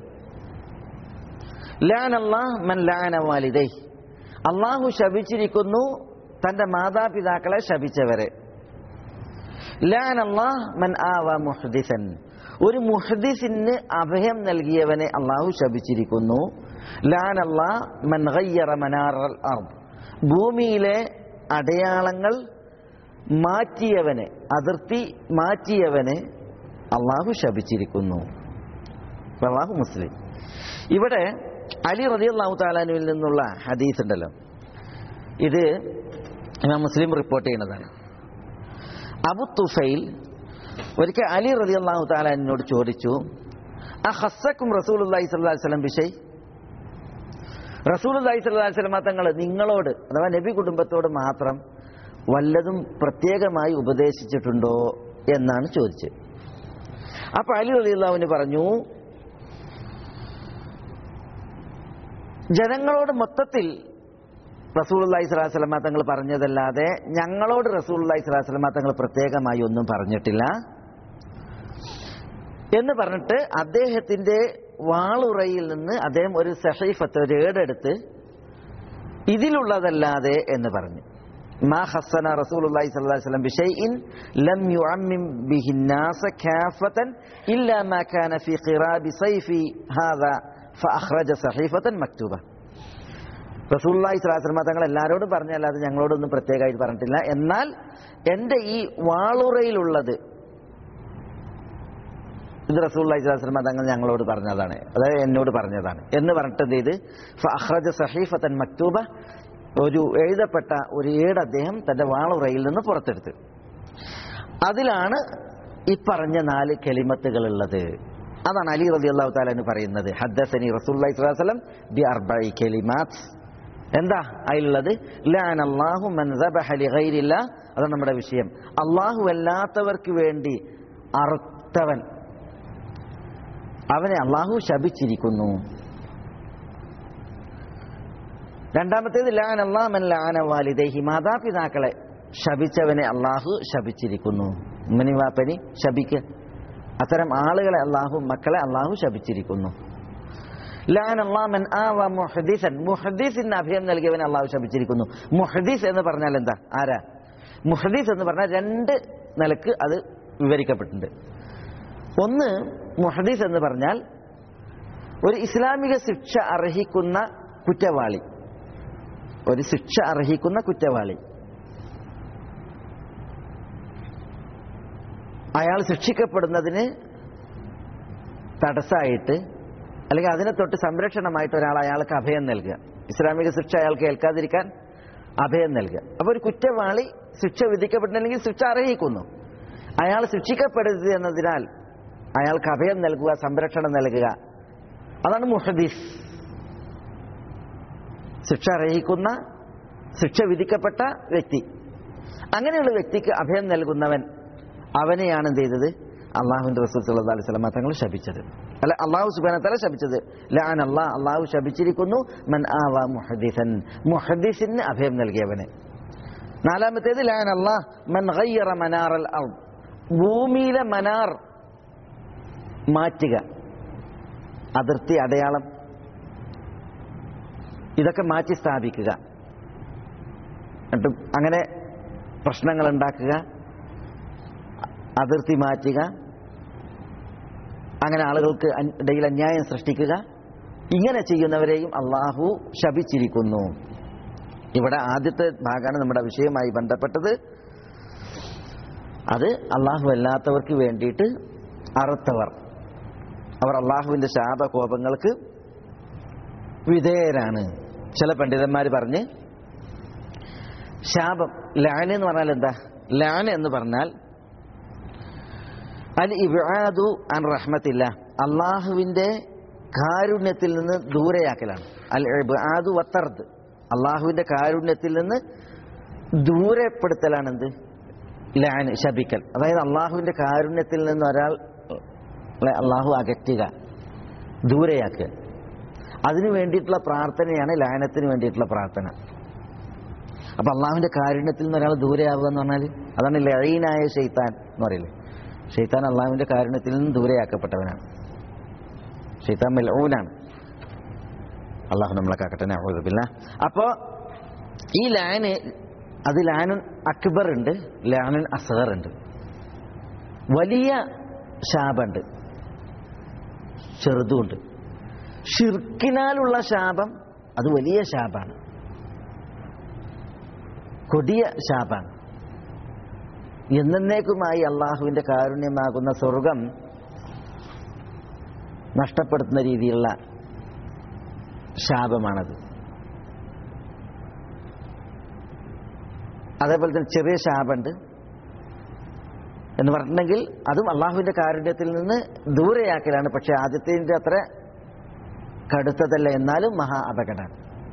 ലാൻ അള്ളാഹ് മൻ ലാന വാലിദൈ അള്ളാഹു ശപിച്ചിരിക്കുന്നു തന്റെ മാതാപിതാക്കളെ ശപിച്ചവരെ ലാൻ അള്ളാഹ് മൻ ആവ മുഹദിസൻ ഒരു മുഹദിസിന് അഭയം നൽകിയവനെ അള്ളാഹു ശപിച്ചിരിക്കുന്നു ലാൻ അള്ളാഹ് മൻ ഗയ്യറ മനാറൽ അർദ് ഭൂമിയിലെ അടയാളങ്ങൾ മാറ്റിയവനെ അതിർത്തി മാറ്റിയവനെ അള്ളാഹു ശപിച്ചിരിക്കുന്നു അള്ളാഹു മുസ്ലിം ഇവിടെ അലി റതി അള്ളാഹു താലാനുവിൽ നിന്നുള്ള ഹദീസ് ഉണ്ടല്ലോ ഇത് ഇമാം മുസ്ലിം റിപ്പോർട്ട് ചെയ്യുന്നതാണ് അബു തുഫൈൽ ഒരിക്കൽ അലി റതി അള്ളാഹു താലാനോട് ചോദിച്ചു ആ ഹസ്സക്കും റസൂൽ അള്ളാഹി സ്വല്ലാ വല്ലം വിഷയ് റസൂൽ അള്ളാഹി സ്വല്ലാ വല്ലം തങ്ങൾ നിങ്ങളോട് അഥവാ നബി കുടുംബത്തോട് മാത്രം വല്ലതും പ്രത്യേകമായി ഉപദേശിച്ചിട്ടുണ്ടോ എന്നാണ് ചോദിച്ചത് അപ്പൊ അലി അലി അള്ളാഹുവിന് പറഞ്ഞു ജനങ്ങളോട് മൊത്തത്തിൽ റസൂൽ അള്ളാഹി സ്വലാഹു വല്ലമ തങ്ങൾ പറഞ്ഞതല്ലാതെ ഞങ്ങളോട് റസൂൽ അള്ളാഹി സ്വലാഹു വല്ലമ തങ്ങൾ പ്രത്യേകമായി ഒന്നും പറഞ്ഞിട്ടില്ല എന്ന് പറഞ്ഞിട്ട് അദ്ദേഹത്തിന്റെ വാളുറയിൽ നിന്ന് അദ്ദേഹം ഒരു സഹൈഫത്ത് ഒരു ഏടെടുത്ത് ഇതിലുള്ളതല്ലാതെ എന്ന് പറഞ്ഞു ما خصنا رسول الله صلى الله عليه وسلم بشيء لم يعمم به الناس كافة إلا ما كان في قراب صيف هذا فأخرج صحيفة مكتوبة റസൂള്ളി സ്വലാസ്ലമ തങ്ങൾ എല്ലാവരോടും പറഞ്ഞല്ലാതെ ഞങ്ങളോടൊന്നും പ്രത്യേകമായിട്ട് പറഞ്ഞിട്ടില്ല എന്നാൽ എൻ്റെ ഈ വാളുറയിലുള്ളത് ഇത് റസൂള്ളി സ്വലാസ്ലമ തങ്ങൾ ഞങ്ങളോട് പറഞ്ഞതാണ് അതായത് എന്നോട് പറഞ്ഞതാണ് എന്ന് പറഞ്ഞിട്ട് എന്ത് ചെയ്ത് അഹ്റജ സഹീഫത്തൻ മക്തൂബ ഒരു എഴുതപ്പെട്ട ഒരു ഏട് അദ്ദേഹം തന്റെ വാളുറയിൽ നിന്ന് പുറത്തെടുത്ത് അതിലാണ് ഈ പറഞ്ഞ നാല് കെളിമത്തുകൾ ഉള്ളത് അതാണ് അലി റബി അള്ളാഹു താലാന് പറയുന്നത് ഹദ്ദസനി റസൂല്ലി സ്വലം ബി അർബൈ കെലിമാത്ത് എന്താ അതിലുള്ളത് ലാൻ അള്ളാഹു മൻ ഗൈരില്ല അതാണ് നമ്മുടെ വിഷയം അള്ളാഹു അല്ലാത്തവർക്ക് വേണ്ടി അറുത്തവൻ അവനെ അള്ളാഹു ശപിച്ചിരിക്കുന്നു രണ്ടാമത്തേത് ലാൻ അള്ളാമൻ ലാന വാലിദേഹി മാതാപിതാക്കളെ ശപിച്ചവനെ അള്ളാഹു ശപിച്ചിരിക്കുന്നു ഉമ്മനിവാപ്പനി ശപിക്ക് അത്തരം ആളുകളെ അള്ളാഹു മക്കളെ അള്ളാഹു ശപിച്ചിരിക്കുന്നു ലാൻ അള്ളാമൻ ആവ മുഹദീസൻ മുഹദീസിന് അഭയം നൽകിയവനെ അള്ളാഹു ശപിച്ചിരിക്കുന്നു മുഹദീസ് എന്ന് പറഞ്ഞാൽ എന്താ ആരാ മുഹദീസ് എന്ന് പറഞ്ഞാൽ രണ്ട് നിലക്ക് അത് വിവരിക്കപ്പെട്ടിട്ടുണ്ട് ഒന്ന് മുഹദീസ് എന്ന് പറഞ്ഞാൽ ഒരു ഇസ്ലാമിക ശിക്ഷ അർഹിക്കുന്ന കുറ്റവാളി ഒരു ശിക്ഷ അർഹിക്കുന്ന കുറ്റവാളി അയാൾ ശിക്ഷിക്കപ്പെടുന്നതിന് തടസ്സമായിട്ട് അല്ലെങ്കിൽ അതിനെ തൊട്ട് സംരക്ഷണമായിട്ട് ഒരാൾ അയാൾക്ക് അഭയം നൽകുക ഇസ്ലാമിക ശിക്ഷ അയാൾക്ക് ഏൽക്കാതിരിക്കാൻ അഭയം നൽകുക അപ്പൊ ഒരു കുറ്റവാളി ശിക്ഷ വിധിക്കപ്പെട്ടില്ലെങ്കിൽ ശിക്ഷ അർഹിക്കുന്നു അയാൾ ശിക്ഷിക്കപ്പെടരുത് എന്നതിനാൽ അയാൾക്ക് അഭയം നൽകുക സംരക്ഷണം നൽകുക അതാണ് മുഹദീസ് ശിക്ഷ അർഹിക്കുന്ന ശിക്ഷ വിധിക്കപ്പെട്ട വ്യക്തി അങ്ങനെയുള്ള വ്യക്തിക്ക് അഭയം നൽകുന്നവൻ അവനെയാണ് എന്ത് ചെയ്തത് അള്ളാഹുവിന്റെ റസൂൽ സല്ലല്ലാഹു അലൈഹി വസല്ലം തങ്ങൾ ശപിച്ചത് അല്ല അള്ളാഹു സുബ്ഹാനഹു തആല ശപിച്ചത് ലാൻ അല്ലാഹ് അള്ളാഹു ശപിച്ചിരിക്കുന്നു മൻ ആവ മുഹദ്ദിസൻ മുഹദ്ദിസിന് അഭയം നൽകിയവനെ നാലാമത്തേത് ലാൻ അല്ലാഹ് മൻ ഗയ്യറ മനാറൽ അർദ് ഭൂമിയിലെ മനാർ മാറ്റുക അതിർത്തി അടയാളം ഇതൊക്കെ മാറ്റി സ്ഥാപിക്കുക എന്നിട്ട് അങ്ങനെ പ്രശ്നങ്ങൾ ഉണ്ടാക്കുക അതിർത്തി മാറ്റുക അങ്ങനെ ആളുകൾക്ക് ഇടയിൽ അന്യായം സൃഷ്ടിക്കുക ഇങ്ങനെ ചെയ്യുന്നവരെയും അള്ളാഹു ശപിച്ചിരിക്കുന്നു ഇവിടെ ആദ്യത്തെ ഭാഗമാണ് നമ്മുടെ വിഷയവുമായി ബന്ധപ്പെട്ടത് അത് അള്ളാഹു അല്ലാത്തവർക്ക് വേണ്ടിയിട്ട് അറുത്തവർ അവർ അള്ളാഹുവിന്റെ ശാപകോപങ്ങൾക്ക് വിധേയരാണ് ചില പണ്ഡിതന്മാർ പറഞ്ഞ് ശാപം ലാൻ എന്ന് പറഞ്ഞാൽ എന്താ ലാൻ എന്ന് പറഞ്ഞാൽ അൽ ഇബാദു അൻ റഹ്മത്തില്ല അള്ളാഹുവിന്റെ കാരുണ്യത്തിൽ നിന്ന് ദൂരെയാക്കലാണ് അൽ ഇബാദു വത്തർദ് അള്ളാഹുവിന്റെ കാരുണ്യത്തിൽ നിന്ന് ദൂരപ്പെടുത്തലാണ് എന്ത് ലാൻ ശപിക്കൽ അതായത് അള്ളാഹുവിന്റെ കാരുണ്യത്തിൽ നിന്ന് ഒരാൾ അള്ളാഹു അകറ്റുക ദൂരെയാക്കുക അതിനു വേണ്ടിയിട്ടുള്ള പ്രാർത്ഥനയാണ് ലാനത്തിന് വേണ്ടിയിട്ടുള്ള പ്രാർത്ഥന അപ്പൊ അള്ളാഹുവിന്റെ കാരുണ്യത്തിൽ നിന്ന് ഒരാൾ ദൂരെയാവുക എന്ന് പറഞ്ഞാൽ അതാണ് ലഴീനായ ഷെയ്ത്താൻ എന്ന് പറയില്ലേ ഷെയ്ത്താൻ അള്ളാഹുവിന്റെ കാരുണ്യത്തിൽ നിന്ന് ദൂരെയാക്കപ്പെട്ടവനാണ് ഷെയ്ത്താൻ മെലൂനാണ് അള്ളാഹു നമ്മളെ കാക്കട്ടെ നഹൂദബില്ല അപ്പോ ഈ ലാന് അത് ലാനുൻ അക്ബർ ഉണ്ട് ലാനുൻ അസഹർ ഉണ്ട് വലിയ ശാപുണ്ട് ചെറുതുമുണ്ട് ഷിർക്കിനാലുള്ള ശാപം അത് വലിയ ശാപാണ് കൊടിയ ശാപാണ് എന്നേക്കുമായി അള്ളാഹുവിന്റെ കാരുണ്യമാകുന്ന സ്വർഗം നഷ്ടപ്പെടുത്തുന്ന രീതിയിലുള്ള ശാപമാണത് അതേപോലെ തന്നെ ചെറിയ ശാപമുണ്ട് എന്ന് പറഞ്ഞിട്ടുണ്ടെങ്കിൽ അതും അള്ളാഹുവിന്റെ കാരുണ്യത്തിൽ നിന്ന് ദൂരെയാക്കലാണ് പക്ഷെ ആദ്യത്തിന്റെ അത്ര കടുത്തതല്ല എന്നാലും മഹാ അപകടമാണ്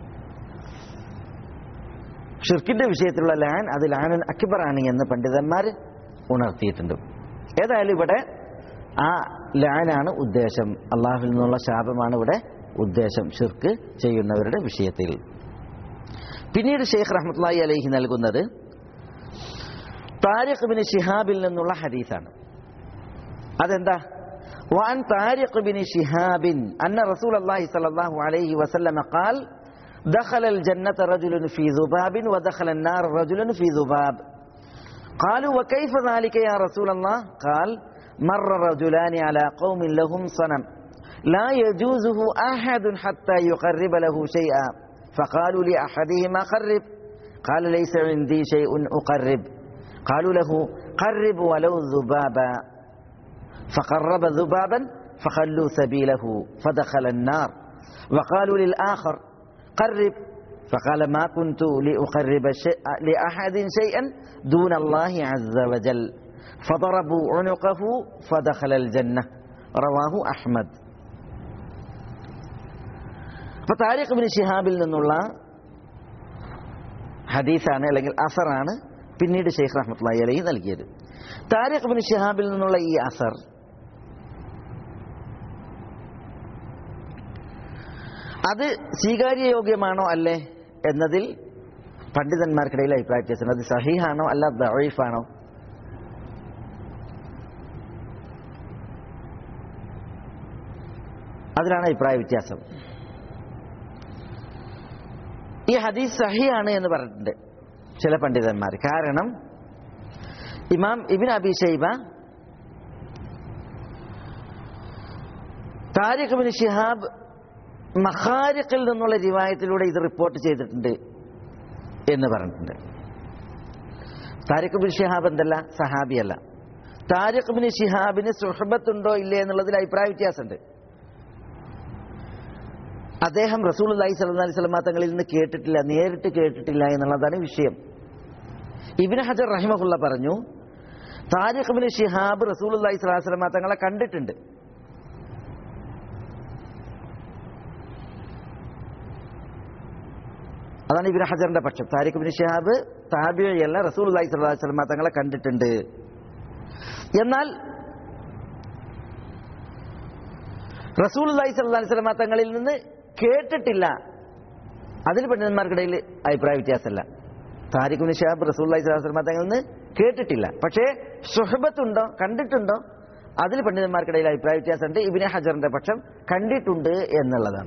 ഷിർക്കിന്റെ വിഷയത്തിലുള്ള ലാൻ അത് ലാനൻ അക്ബറാണ് എന്ന് പണ്ഡിതന്മാർ ഉണർത്തിയിട്ടുണ്ട് ഏതായാലും ഇവിടെ ആ ലാനാണ് ഉദ്ദേശം അള്ളാഹുവിൽ നിന്നുള്ള ശാപമാണ് ഇവിടെ ഉദ്ദേശം ഷിർക്ക് ചെയ്യുന്നവരുടെ വിഷയത്തിൽ പിന്നീട് ഷെയ്ഖ് റഹ്മത്ലായി അലൈഹി നൽകുന്നത് താരിഖ് ബിൻ ഷിഹാബിൽ നിന്നുള്ള ഹദീസാണ് അതെന്താ وعن طارق بن شهاب أن رسول الله صلى الله عليه وسلم قال دخل الجنة رجل في ذباب ودخل النار رجل في ذباب قالوا وكيف ذلك يا رسول الله قال مر رجلان على قوم لهم صنم لا يجوزه أحد حتى يقرب له شيئا فقالوا لأحدهما قرب قال ليس عندي شيء أقرب قالوا له قرب ولو ذبابا فقرب ذبابا فخلوا سبيله فدخل النار وقالوا للآخر قرب فقال ما كنت لأقرب شيء لأحد شيئا دون الله عز وجل فضربوا عنقه فدخل الجنة رواه أحمد അപ്പൊ താരിഖ് ബിൻ ഷിഹാബിൽ നിന്നുള്ള ഹദീസാണ് അല്ലെങ്കിൽ അസറാണ് പിന്നീട് ഷെയ്ഖ് റഹ്മത്തുള്ളി അലൈഹി നൽകിയത് താരിഖ് ബിൻ ഷിഹാബിൽ നിന്നുള്ള ഈ അസർ അത് സ്വീകാര്യയോഗ്യമാണോ അല്ലേ എന്നതിൽ പണ്ഡിതന്മാർക്കിടയിൽ അഭിപ്രായ വ്യത്യാസമുണ്ട് അത് സഹീഹാണോ അല്ല ദഴീഫാണോ അതിലാണ് അഭിപ്രായ വ്യത്യാസം ഈ ഹദീസ് സഹിയാണ് എന്ന് പറഞ്ഞിട്ടുണ്ട് ചില പണ്ഡിതന്മാർ കാരണം Imam Ibn Abi Shaiba Tariq bin Shihab മഖാരിഖിൽ നിന്നുള്ള റിവായത്തിലൂടെ ഇത് റിപ്പോർട്ട് ചെയ്തിട്ടുണ്ട് എന്ന് പറഞ്ഞിട്ടുണ്ട് താരിഖ് ബിൻ ഷിഹാബ് എന്തല്ല സഹാബിയല്ല താരിഖ് ബിൻ ഷിഹാബിന് സുഹബത്തുണ്ടോ ഇല്ലേ എന്നുള്ളതിൽ അഭിപ്രായ വ്യത്യാസമുണ്ട് അദ്ദേഹം റസൂൽ അലൈഹി സ്വലം അലൈഹി സ്വലമാ തങ്ങളിൽ നിന്ന് കേട്ടിട്ടില്ല നേരിട്ട് കേട്ടിട്ടില്ല എന്നുള്ളതാണ് വിഷയം ഇബിൻ ഹജർ റഹിമഹുള്ള പറഞ്ഞു താരിഖ് ബിൻ ഷിഹാബ് റസൂൽ അലൈഹി സ്വലാഹു സ്വലമാ തങ്ങളെ കണ്ടിട്ടുണ്ട് അതാണ് ഇബിൻ ഹജറിന്റെ പക്ഷം താരിഖ് ബിൻ ഷിഹാബ് താബിയല്ല റസൂൽ അലൈഹി സ്വലാഹു സ്വലമാ തങ്ങളെ കണ്ടിട്ടുണ്ട് എന്നാൽ റസൂൽ അലൈഹി സ്വലാഹു സ്വലമാ തങ്ങളിൽ നിന്ന് കേട്ടിട്ടില്ല അതിൽ പണ്ഡിതന്മാർക്കിടയിൽ അഭിപ്രായ വ്യത്യാസമല്ല താരിഖ് ബിൻ ഷിഹാബ് റസൂൽ അലൈഹി സ്വലാഹു സ്വലമാ തങ്ങളിൽ നിന്ന് കേട്ടിട്ടില്ല പക്ഷേ സുഹബത്തുണ്ടോ കണ്ടിട്ടുണ്ടോ അതിൽ പണ്ഡിതന്മാർക്കിടയിൽ അഭിപ്രായ വ്യത്യാസമുണ്ട് ഇബിനെ ഹജറിന്റെ പക്ഷം കണ്ടിട്ടുണ്ട് എന്നുള്ളതാണ്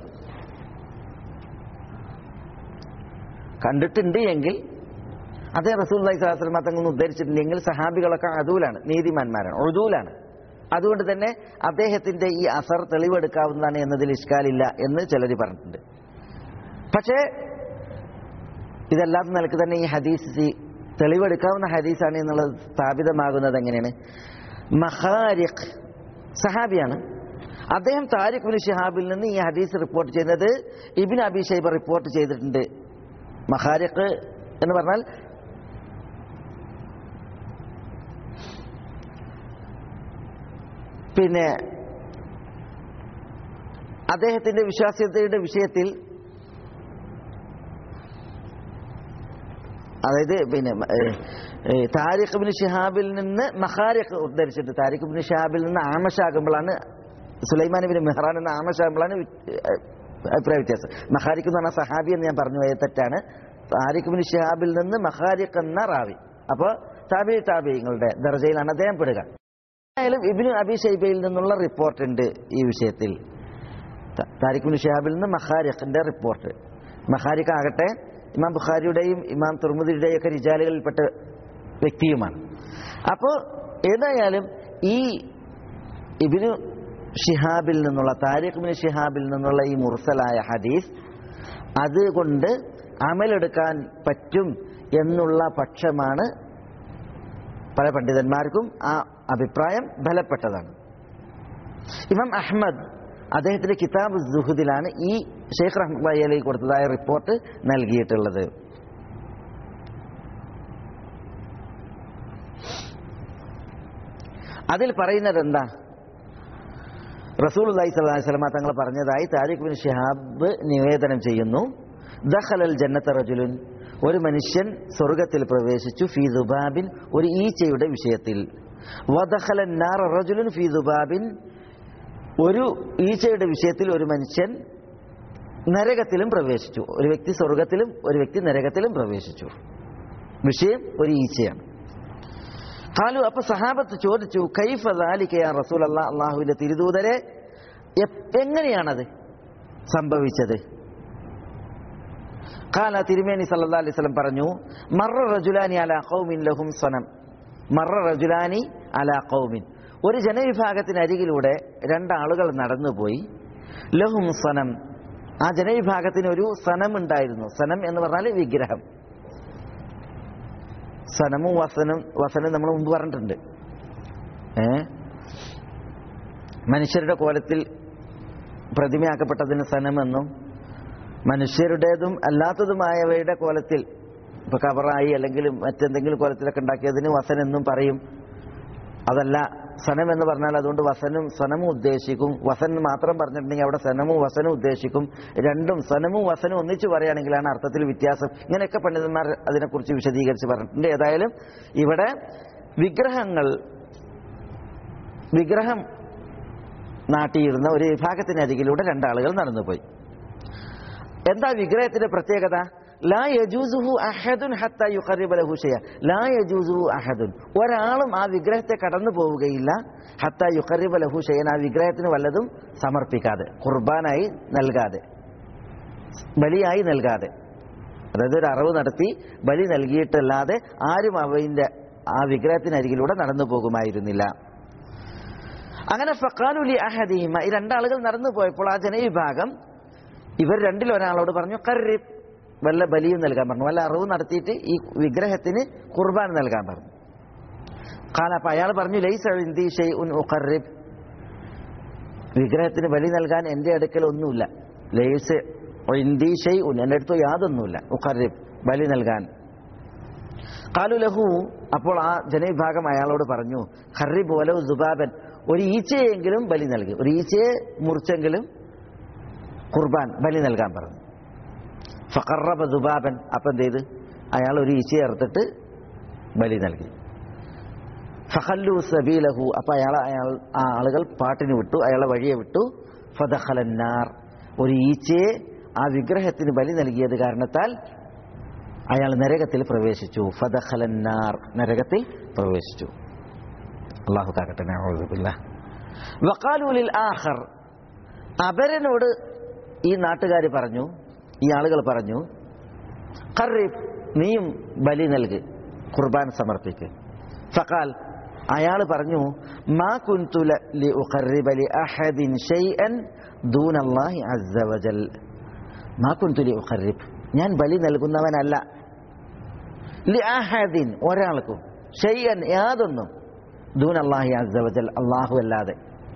കണ്ടിട്ടുണ്ട് എങ്കിൽ അതേ റസൂൽ അലൈഹി സ്വലാസ്ലമ തങ്ങളൊന്നും ഉദ്ധരിച്ചിട്ടില്ലെങ്കിൽ സഹാബികളൊക്കെ അതുലാണ് നീതിമാന്മാരാണ് ഒഴുതൂലാണ് അതുകൊണ്ട് തന്നെ അദ്ദേഹത്തിന്റെ ഈ അസർ തെളിവെടുക്കാവുന്നതാണ് എന്നതിൽ ഇഷ്കാലില്ല എന്ന് ചിലർ പറഞ്ഞിട്ടുണ്ട് പക്ഷേ ഇതല്ലാത്ത നിലക്ക് തന്നെ ഈ ഹദീസ് തെളിവെടുക്കാവുന്ന ഹദീസാണ് എന്നുള്ളത് സ്ഥാപിതമാകുന്നത് എങ്ങനെയാണ് മഹാരിഖ് സഹാബിയാണ് അദ്ദേഹം താരിഖ് ബിൻ ഷിഹാബിൽ നിന്ന് ഈ ഹദീസ് റിപ്പോർട്ട് ചെയ്യുന്നത് ഇബിൻ അബി ഷൈബ റിപ്പോർട്ട് ചെയ്തിട്ടുണ്ട് മഹാരിഖ് എന്ന് പറഞ്ഞാൽ പിന്നെ അദ്ദേഹത്തിന്റെ വിശ്വാസ്യതയുടെ വിഷയത്തിൽ അതായത് പിന്നെ താരിഖ് ബിൻ ഷിഹാബിൽ നിന്ന് മഹാരിഖ് ഉദ്ധരിച്ചിട്ട് താരിഖ് ബിൻ ഷിഹാബിൽ നിന്ന് ആമശാകുമ്പോഴാണ് സുലൈമാൻ ബിൻ മെഹ്റാൻ എന്ന ആമശാകുമ്പോഴാണ് അഭിപ്രായ വ്യത്യാസം മഹാരിഖ് എന്ന് പറഞ്ഞ സഹാബി എന്ന് ഞാൻ പറഞ്ഞു പോയത് തെറ്റാണ് താരിഖ് ബിൻ ഷിഹാബിൽ നിന്ന് മഹാരിഖ് എന്ന റാവി അപ്പോൾ താബി താബിങ്ങളുടെ ദർജയിലാണ് അദ്ദേഹം പെടുക ആയാലും ഇബിനു അബി ഷൈബയിൽ നിന്നുള്ള റിപ്പോർട്ട് ഉണ്ട് ഈ വിഷയത്തിൽ താരിഖ് ബിൻ ഷിഹാബിൽ നിന്ന് മഹാരിഖിന്റെ റിപ്പോർട്ട് മഹാരിഖ് ആകട്ടെ ഇമാം ബുഖാരിയുടെയും ഇമാം തുർമുദിയുടെയും ഒക്കെ റിജാലുകളിൽപ്പെട്ട വ്യക്തിയുമാണ് അപ്പോൾ ഏതായാലും ഈ ഇബിനു ഷിഹാബിൽ നിന്നുള്ള താരിഖ് ബിൻ ഷിഹാബിൽ നിന്നുള്ള ഈ മുർസലായ ഹദീസ് അതുകൊണ്ട് അമലെടുക്കാൻ പറ്റും എന്നുള്ള പക്ഷമാണ് പല പണ്ഡിതന്മാർക്കും ആ അഭിപ്രായം ബലപ്പെട്ടതാണ് ഇമാം അഹ്മദ് അദ്ദേഹത്തിന്റെ കിതാബ് സുഹുദിലാണ് ഈ ഷെയ്ഖ് റഹ്മി അലി കൊടുത്തതായ റിപ്പോർട്ട് നൽകിയിട്ടുള്ളത് അതിൽ പറയുന്നത് എന്താ റസൂൽ അലൈഹി സ്വലാഹി സ്വലമ തങ്ങൾ പറഞ്ഞതായി താരിഖ് ബിൻ ഷിഹാബ് നിവേദനം ചെയ്യുന്നു ദഖലൽ ജന്നത്ത റജുലുൻ ഒരു മനുഷ്യൻ സ്വർഗത്തിൽ പ്രവേശിച്ചു ഫി ദുബാബിൻ ഒരു ഈച്ചയുടെ വിഷയത്തിൽ വദഖലൻ നാർ റജുലുൻ ഫി ദുബാബിൻ ഒരു ഈച്ചയുടെ വിഷയത്തിൽ ഒരു മനുഷ്യൻ നരകത്തിലും പ്രവേശിച്ചു ഒരു വ്യക്തി സ്വർഗത്തിലും ഒരു വ്യക്തി നരകത്തിലും പ്രവേശിച്ചു വിഷയം ഒരു ഈച്ചയാണ് ഖാലു അപ്പൊ സഹാബത്ത് ചോദിച്ചു കൈഫ ദാലിക യാ റസൂൽ അല്ലാ അള്ളാഹുവിന്റെ തിരുദൂതരെ എപ്- എങ്ങനെയാണത് സംഭവിച്ചത് ഖാല തിരുമേനി സല്ലല്ലാഹു അലൈഹി വസല്ലം പറഞ്ഞു മറ റജുലാനി അലാ ഖൗമിൻ ലഹും സനം മറ റജുലാനി അലാ ഖൗമിൻ ഒരു ജനവിഭാഗത്തിന് അരികിലൂടെ രണ്ടാളുകൾ നടന്നുപോയി ലഹും സനം ആ ജനവിഭാഗത്തിന് ഒരു സനം ഉണ്ടായിരുന്നു സനം എന്ന് പറഞ്ഞാൽ വിഗ്രഹം സനമും വസനും വസനും നമ്മൾ മുമ്പ് പറഞ്ഞിട്ടുണ്ട് ഏ മനുഷ്യരുടെ കോലത്തിൽ പ്രതിമയാക്കപ്പെട്ടതിന് സനമെന്നും മനുഷ്യരുടേതും അല്ലാത്തതുമായവയുടെ കോലത്തിൽ ഇപ്പൊ കവറായി അല്ലെങ്കിൽ മറ്റെന്തെങ്കിലും കോലത്തിലൊക്കെ ഉണ്ടാക്കിയതിന് വസൻ എന്നും പറയും അതല്ല സനം എന്ന് പറഞ്ഞാൽ അതുകൊണ്ട് വസനും സനമും ഉദ്ദേശിക്കും വസൻ മാത്രം പറഞ്ഞിട്ടുണ്ടെങ്കിൽ അവിടെ സനമും വസനും ഉദ്ദേശിക്കും രണ്ടും സനമും വസനും ഒന്നിച്ചു പറയുകയാണെങ്കിലാണ് അർത്ഥത്തിൽ വ്യത്യാസം ഇങ്ങനെയൊക്കെ പണ്ഡിതന്മാർ അതിനെക്കുറിച്ച് വിശദീകരിച്ച് പറഞ്ഞിട്ടുണ്ട് ഏതായാലും ഇവിടെ വിഗ്രഹങ്ങൾ വിഗ്രഹം നാട്ടിയിരുന്ന ഒരു വിഭാഗത്തിനരികിലൂടെ രണ്ടാളുകൾ നടന്നുപോയി എന്താ വിഗ്രഹത്തിന്റെ പ്രത്യേകത ലാ യജൂസുഹു അഹദുൻ ഹത്ത യുഖറിബ ലഹു ഷൈഅ ലാ യജൂസുഹു അഹദുൻ ഒരാളും ആ വിഗ്രഹത്തെ കടന്നു പോവുകയില്ല ഹത്ത യുഖറിബ ലഹു ഷൈഅൻ ആ വിഗ്രഹത്തിന് വല്ലതും സമർപ്പിക്കാതെ ഖുർബാനായി നൽകാതെ ബലിയായി നൽകാതെ അതായത് ഒരു അറവ് നടത്തി ബലി നൽകിയിട്ടല്ലാതെ ആരും അവന്റെ ആ വിഗ്രഹത്തിനരികിലൂടെ നടന്നു പോകുമായിരുന്നില്ല അങ്ങനെ ഫക്കാലുലി അഹദീമ ഈ രണ്ടാളുകൾ നടന്നു പോയപ്പോൾ ആ ജനവിഭാഗം ഇവർ രണ്ടിൽ ഒരാളോട് പറഞ്ഞു കറിബ് വല്ല ബലിയും നൽകാൻ പറഞ്ഞു വല്ല അറിവ് നടത്തിയിട്ട് ഈ വിഗ്രഹത്തിന് കുർബാൻ നൽകാൻ പറഞ്ഞു കാല അപ്പൊ അയാൾ പറഞ്ഞു ലൈസ് ഇന്ദി ഷെയ് ഉൻ ഉഖറിബ് വിഗ്രഹത്തിന് ബലി നൽകാൻ എൻ്റെ അടുക്കൽ ഒന്നുമില്ല ലൈസ് ഇന്ദി ഷെയ് ഉൻ എൻ്റെ അടുത്ത് യാതൊന്നുമില്ല ഉഖറിബ് ബലി നൽകാൻ കാലു ലഹു അപ്പോൾ ആ ജനവിഭാഗം അയാളോട് പറഞ്ഞു ഹറിബ് വലവ് ദുബാബൻ ഒരു ഈച്ചയെങ്കിലും ബലി നൽകി ഒരു ഈച്ചയെ മുറിച്ചെങ്കിലും കുർബാൻ ബലി നൽകാൻ പറഞ്ഞു ഫഖറബ ദുബാബൻ അപ്പം എന്ത് ചെയ്ത് അയാൾ ഒരു ഈച്ചയെ അറുത്തിട്ട് ബലി നൽകി ഫഹല്ലു സബീലഹു അപ്പൊ അയാൾ അയാൾ ആ ആളുകൾ പാട്ടിന് വിട്ടു അയാളെ വഴിയെ വിട്ടു ഫദഖലന്നാർ ഒരു ഈച്ചയെ ആ വിഗ്രഹത്തിന് ബലി നൽകിയത് കാരണത്താൽ അയാൾ നരകത്തിൽ പ്രവേശിച്ചു ഫദഖലന്നാർ നരകത്തിൽ പ്രവേശിച്ചു അള്ളാഹു കാക്കട്ടെ നഅൂദുബില്ലാ വഖാലുലിൽ ആഖർ അപരനോട് ഈ നാട്ടുകാർ പറഞ്ഞു ഈ ആളുകൾ പറഞ്ഞു ഖറീബ് നീയും ബലി നൽക് ഖുർബാൻ സമർപ്പിക്ക് ഫഖാൽ അയാൾ പറഞ്ഞു മാ കുൻതു ല- ലി ഉഖർരിബ ലി അഹദിൻ ഷൈഅൻ ദൂനല്ലാഹി അസ്സ വജൽ മാ കുൻതു ലി ഉഖർരിബ് ഞാൻ ബലി നൽകുന്നവനല്ല ലി അഹദിൻ ഒരാൾക്കും ഷൈഅൻ യാതൊന്നും ദൂനല്ലാഹി അസ്സ വജൽ അല്ലാഹു അല്ലാതെ